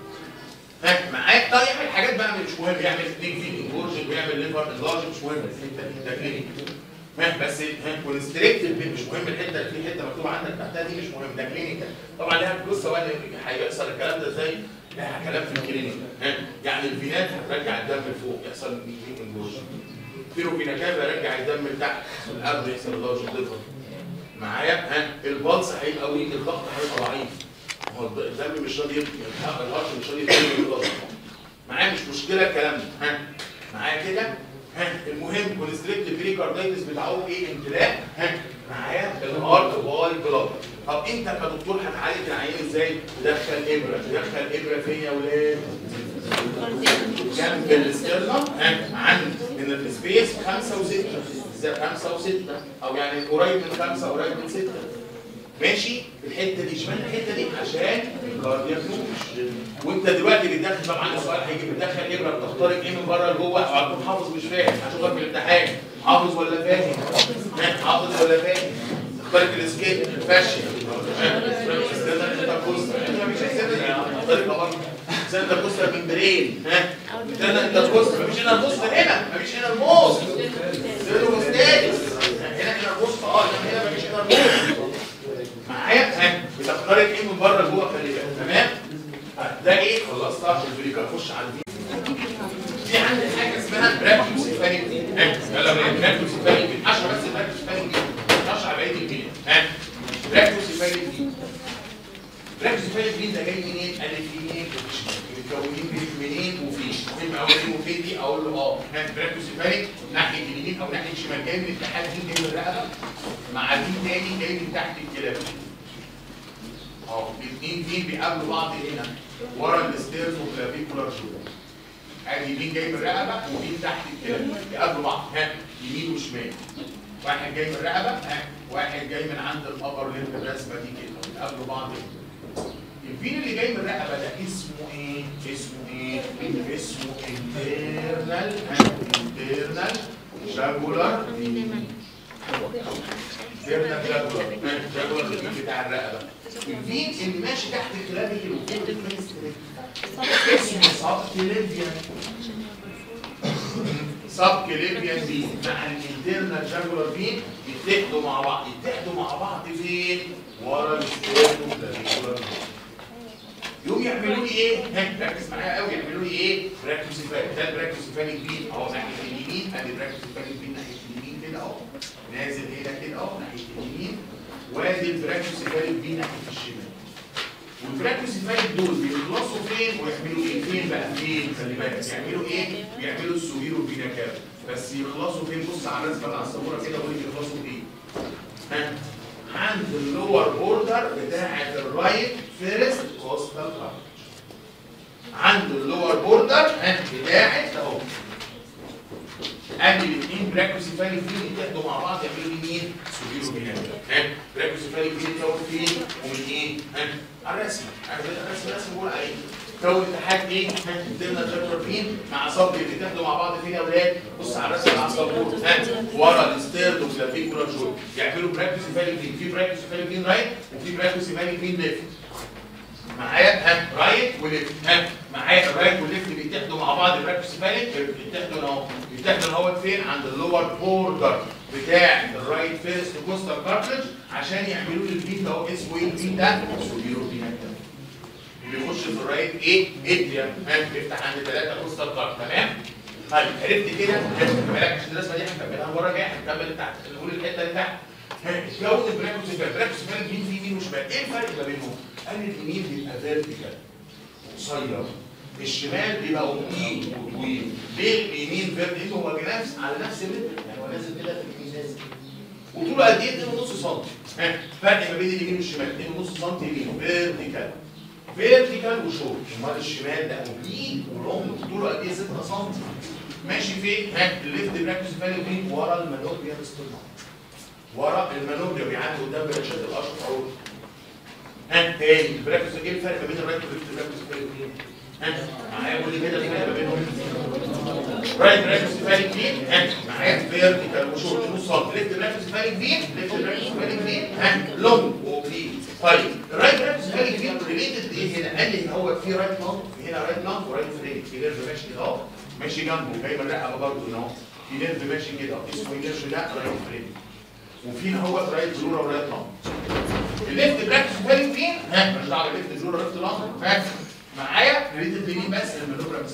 ها معاه طيب يعمل حاجات بقى مش مهم يعمل ستيك فيد انجورجن ويعمل ليفر انلارج مش مهم الحته دي ده كلينيك ها بس ها كونستريكتيف مش مهم الحته في حته مكتوبه عندك تحتها دي مش مهم ده كلينيكال طبعا لها قصه بقى هيحصل الكلام ده ازاي لها كلام في الكلينيك ها يعني الفينات هترجع الدم لفوق يحصل فيد انجورجن بيروفيناكام يرجع الدم لتحت القلب يحصل اللارج ليفر معايا ها البلس هيبقى ويك الضغط هيبقى ضعيف هو الدم مش راضي يبكي الهارت مش راضي يبكي الضغط معايا مش مشكله الكلام ده ها معايا كده ها المهم كونستريكتيف بريكاردايتس بتعوق ايه امتلاء ها معايا الهارت باي بلاد طب انت كدكتور هتعالج العيان ازاي؟ تدخل ابره تدخل ابره فين يا ولاد؟ جنب الاسترنم عن ان السبيس خمسة وستة ازاي خمسة وستة او يعني قريب من خمسة قريب من ستة ماشي الحتة دي اشمعنى الحتة دي عشان الكاردياك نوش وانت دلوقتي بتدخل طبعا السؤال هيجي بتدخل ابره بتخترق ايه من بره لجوه او هتكون حافظ مش فاهم هشوفك في الامتحان حافظ ولا فاهم؟ ها، حافظ ولا فاهم؟ تخترق السكيت الفاشيا استنى انت تبص مفيش استنى طريقه برضه استنى انت تبص من برين ها استنى انت تبص مفيش هنا البوست هنا مفيش هنا الموست زيرو مستادس هنا هنا البوست اه انما هنا مفيش هنا الموست معايا ها بتخترق ايه من بره لجوه خلي بالك تمام ده ايه خلصت البريكا خش على الفيديو في عندي حاجه اسمها براكيوسيفاليك يلا براكيوسيفاليك اشرح بس البراكيوسيفاليك اشرح بقيه الفيديو ها براكيوسيفاليك براكيوسيفاليك ده جاي منين؟ قال لي فين متكونين من منين وفين مهم قوي فين وفين دي اقول له اه ها براكيوسيفاليك ناحيه اليمين او ناحيه الشمال جاي من الاتحاد دي جاي من الرقبه مع دي تاني جاي من تحت الكلاب اه الاثنين دي بيقابلوا بعض هنا ورا الستيرز وكلافيكولار جوه ادي مين جاي من الرقبه ومين تحت الكلام يقابلوا بعض ها يمين وشمال واحد جاي من الرقبه ها واحد جاي من عند الابر ليمب الرسمه دي كده يقابلوا بعض هنا الفين اللي جاي من الرقبه ده اسمه ايه؟ اسمه ايه؟ اسمه انترنال انترنال جاجولار فين انترنال جاجولار جاجولار فين بتاع الرقبه الفين اللي ماشي تحت الكلابيكل اسمه سب كليبيان سب كليبيان دي مع الانترنال جاجولار فين يتحدوا مع بعض يتحدوا مع بعض فين؟ ورا الستيرنو كلابيكولار يقوم يعمل لي ايه؟ ها ركز معايا قوي يعملوا لي ايه؟ براكتوسيفالي ده البراكتوسيفالي كبير اهو ناحيه اليمين ادي براكتوسيفالي كبير ناحيه اليمين كده اهو نازل هنا كده اهو ناحيه اليمين وادي البراكتوسيفالي كبير ناحيه الشمال والبراكتوسيفالي دول بيخلصوا فين ويعملوا ايه؟ فين بقى؟ فين؟ خلي بالك يعملوا ايه؟ بيعملوا السوبيرو فينا كاب بس يخلصوا فين؟ بص على الرسمه اللي على السبوره كده وقول لي بيخلصوا فين؟ ها؟ عند اللور بوردر بتاعة الرايت فيرست كوستال كارت عند اللور بوردر ها بتاعة اهو ادي الاثنين براكوسيفالي فين يتحدوا مع بعض يعملوا لي مين؟ سوبيرو فينا ها براكوسيفالي فين يتكون فين؟ ومن ايه؟ ها على الرسم عارف انت الرسم الرسم بقول عليه كون اتحاد ايه؟ ها قدامنا تراكتور فين؟ مع صبر بيتحدوا مع بعض فين يا اولاد؟ بص على الرسم على السبورت ها ورا الستيرد وكلافيكولار جوي يعملوا براكوسيفالي فين؟ في براكوسيفالي فين رايت وفي براكوسيفالي فين ليفت معايا ها رايت وليفت ها معايا الرايت والليفت بيتحدوا مع بعض البراكوسيفالي بيتحدوا اهو بيتحدوا اهو فين عند اللور بوردر بتاع الرايت فيرست كوستال كارتلج عشان يعملوا لي الفين ده اهو اسمه ايه الفين ده؟ سوبيرو فينا بيخش في الرايت ايه؟ ادريم ها بيفتح عند ثلاثه كوستال كارت تمام؟ طيب عرفت كده؟ خلي بالك عشان الرسمه دي هنكملها المره الجايه هنكمل تحت نقول الحته اللي تحت كون البراكوسيفال البراكوسيفال مين في يمين وشمال ايه الفرق ما بينهم؟ قال اليمين بيبقى فيرتيكال قصير الشمال بيبقى اوبليك وطويل ليه اليمين فيرتيكال هو نفس على نفس الليفل يعني هو نازل كده في اليمين نازل وطوله قد ايه 2.5 سم ها فرق ما بين اليمين والشمال 2.5 سم يمين فيرتيكال فيرتيكال وشورت امال الشمال ده اوبليك ولونج طوله قد ايه 6 سم ماشي فين؟ ها الليفت براكوسيفال فين؟ ورا المانوبيا باستمرار ورا المانوبيا بيعدي قدام برشات الاشهر اهو ها تاني البراكوس ايه الفرق ما بين الرايت والليفت براكوس فالي ها معايا قول لي كده الفرق ما بينهم رايت براكوس فالي كبير ها معايا فيرتيكال وشورت نص سم ليفت براكوس فالي كبير ليفت براكوس فالي كبير ها لونج وبليد طيب الرايت براكوس فالي كبير ريليتد ايه هنا قال لي ان هو في رايت لونج في هنا رايت لونج ورايت فريد في نيرف ماشي كده اهو ماشي جنبه جاي من الرقبه برضه هنا اهو في نيرف ماشي كده اهو اسمه نيرف ده رايت فريد وفي هو رايت بلورا ورايت لونج الليفت براكتس فاليو فين؟ ها مش دعوه الليفت بلورا ليفت لونج ها معايا ريتد يمين بس المانوبرا بس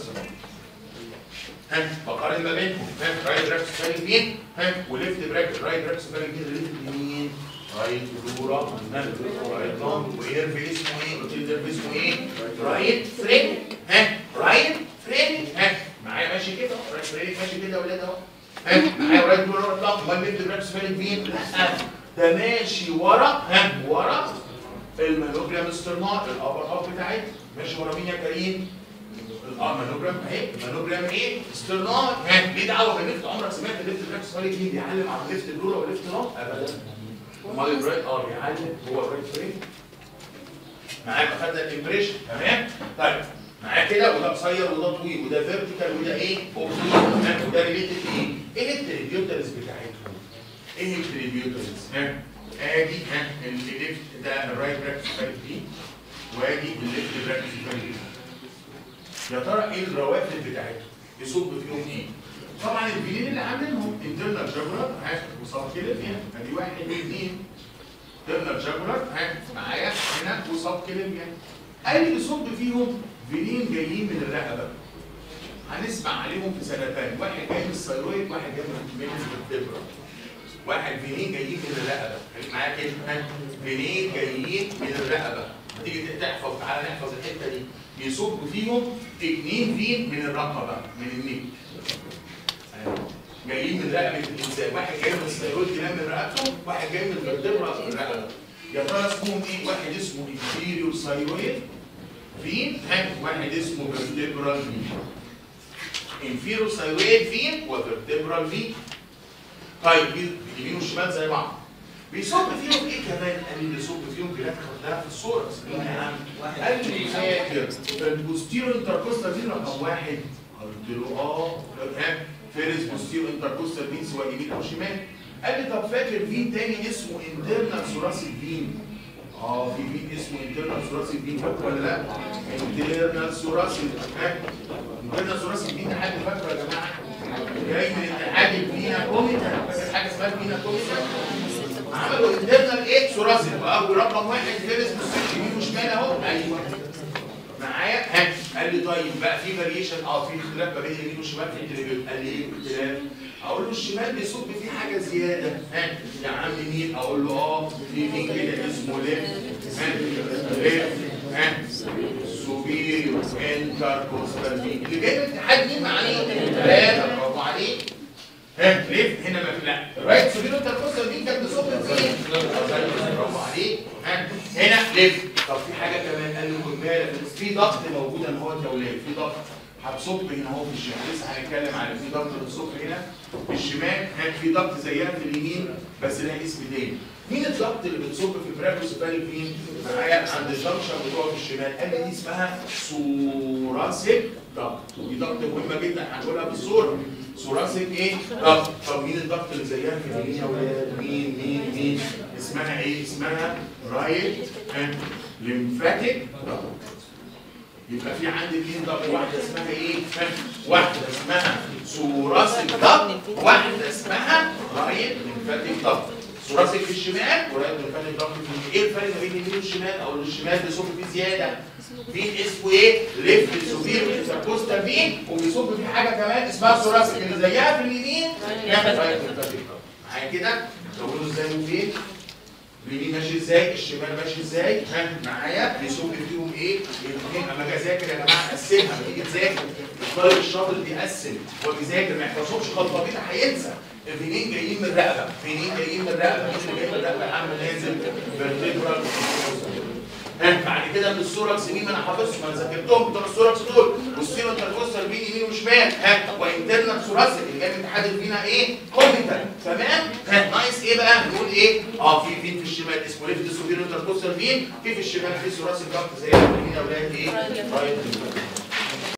ها بقارن ما بينهم ها رايت براكتس فاليو فين؟ ها وليفت براكتس رايت براكتس فاليو فين ريتد يمين رايت بلورا رايت لونج ويرف اسمه ايه؟ قلت لي النيرف اسمه ايه؟ رايت فريد ها رايت فريد ها معايا ماشي كده رايت فريد ماشي كده يا ولاد اهو ها معايا رايت بلورا رايت لونج امال ليفت براكتس فاليو فين؟ لا ده ماشي ورا ها ورا المانوجرام استرنار الابر هاف بتاعتها ماشي ورا مين يا كريم؟ المانوجرام اهي المانوجرام ايه؟ استرنار ها ليه دعوه بالليفت عمرك سمعت الليفت براكتس فاليو فين بيعلم على الليفت بلورا والليفت لونج؟ ابدا امال الرايت اه بيعلم هو الرايت فريم معاك اخدنا الامبريشن تمام؟ طيب معايا كده وده قصير وده طويل وده فيرتيكال وده ايه؟ اوبليك وده ريليتد ايه؟ ايه التريبيوترز بتاعتهم؟ ايه التريبيوترز؟ ها ادي ها الليفت ده الرايت براكتس فاليو دي وادي الليفت براكتس فاليو يا ترى ايه الروافد بتاعتهم؟ يصب فيهم ايه؟ طبعا الفيلين اللي عاملينهم انترنال جاجولار ها وصاب كده فيها ادي واحد اثنين انترنال جاجولار ها معايا هنا وصاب كده فيها قال لي بيصب فيهم فيلين جايين من الرقبه هنسمع عليهم في سنتين واحد جاي من الثيرويد واحد جاي من الفيبرا واحد فينين جايين من الرقبه خليك معايا كده ها فينين جايين من الرقبه تيجي تحفظ تعالى نحفظ الحته دي يصب فيهم اثنين فين من الرقبه من النيك جايين من رقبه الانسان واحد جاي من الثيرويد ينام من رقبته واحد جاي من الفرتبرا من الرقبه يا ترى اسمهم ايه واحد اسمه انفيريور ثيرويد فين ها واحد اسمه فيرتبرال فين انفيريور ثيرويد فين وفرتبرال فين طيب اليمين والشمال زي بعض بيصب فيهم ايه كمان؟ قال لي بيصب فيهم بلاد خدها في الصوره مين يا عم؟ قال لي فاكر البوستيرو انتركوستال فين رقم واحد؟ قلت له اه ها فيرس بوستيرو انتركوستال فين سواء يمين او شمال قال لي طب فاكر فين تاني اسمه انترنال ثوراسيك فين اه في فين اسمه انترنال ثوراسيك فين فاكر ولا لا؟ انترنال ثوراسيك ها انترنال ثوراسيك فين ده حد فاكره يا جماعه؟ جاي من اتحاد الفينا كوميتا فاكر حاجه اسمها الفينا كوميتا عملوا انترنال ايه ثوراسيك بقى رقم واحد فيرس بوستيرو يمين وشمال اهو ايوه معايا ها قال لي طيب بقى في فاريشن اه في اختلاف ما بين اليمين والشمال في التليفون قال لي ايه الاختلاف اقول له الشمال بيصب فيه حاجه زياده ها يا عم مين اقول له اه في مين كده اسمه ليفت ها ليفت ها سوبيريور انتركوستال فين اللي جاي من الاتحاد مين معنيه ثلاثه برافو عليك ها ليفت هنا ما في لا رايت سوبيريور انتركوستال فين كانت بتصب فين برافو عليك ها هنا ليفت طب في حاجه كمان قال لي خد بالك في ضغط موجود ان هو الدولاب في ضغط هتصب هنا اهو في الشمال لسه هنتكلم على في ضغط بتصب هنا في الشمال ها في ضغط زيها في اليمين بس لها اسم تاني مين الضغط اللي بتصب في البراكوسيفالي فين؟ معايا عند الجنكشن بتوع في الشمال قال لي دي اسمها ثوراسيك ضغط ودي ضغط مهمه جدا هنقولها بالصوره ثوراسيك ايه؟ ضغط طب مين الضغط اللي زيها في اليمين يا ولاد؟ مين مين مين؟ اسمها ايه؟ اسمها رايت ليمفاتيك ضغط يبقى في عندي اثنين ضغط واحده اسمها ايه؟ واحده اسمها ثوراسيك ضغط واحده اسمها رايت ليمفاتيك ضغط ثوراسيك في الشمال ورايت ليمفاتيك ضغط في اليمين ايه الفرق ما بين اليمين والشمال او الشمال بيصب فيه زياده فين اسمه ايه؟ ليفت سوبير انتركوستال فين وبيصب في حاجه كمان اسمها ثوراسيك اللي زيها في اليمين نعمل رايت ليمفاتيك ضغط معايا كده؟ تقولوا ازاي وفين؟ اليمين ماشي ازاي الشمال ماشي ازاي ها معايا بيصب فيهم ايه الاثنين اما اجي اذاكر يا جماعه اقسمها لما تيجي تذاكر الطالب الشاطر بيقسم هو بيذاكر ما يحفظهمش خلطبيطه هينسى الفينين جايين من الرقبه فينين جايين من الرقبه مين اللي جاي من الرقبه يا عم نازل فيرتيبرال ها بعد كده من السوركس مين ما انا حافظهم انا ذاكرتهم بتوع السوركس دول والسيرو انتركوستال بين يمين وشمال ها وانترنال ثوراسيك اللي جاي من اتحاد الفينا ايه؟ كوميتال تمام؟ ها ناقص ايه بقى؟ نقول ايه؟ اه في فين في الشمال اسمه ليفت سوبيرو انتركوستال فين في في الشمال في ثوراسيك ضغط زي ما قلنا يا اولاد ايه؟ رايت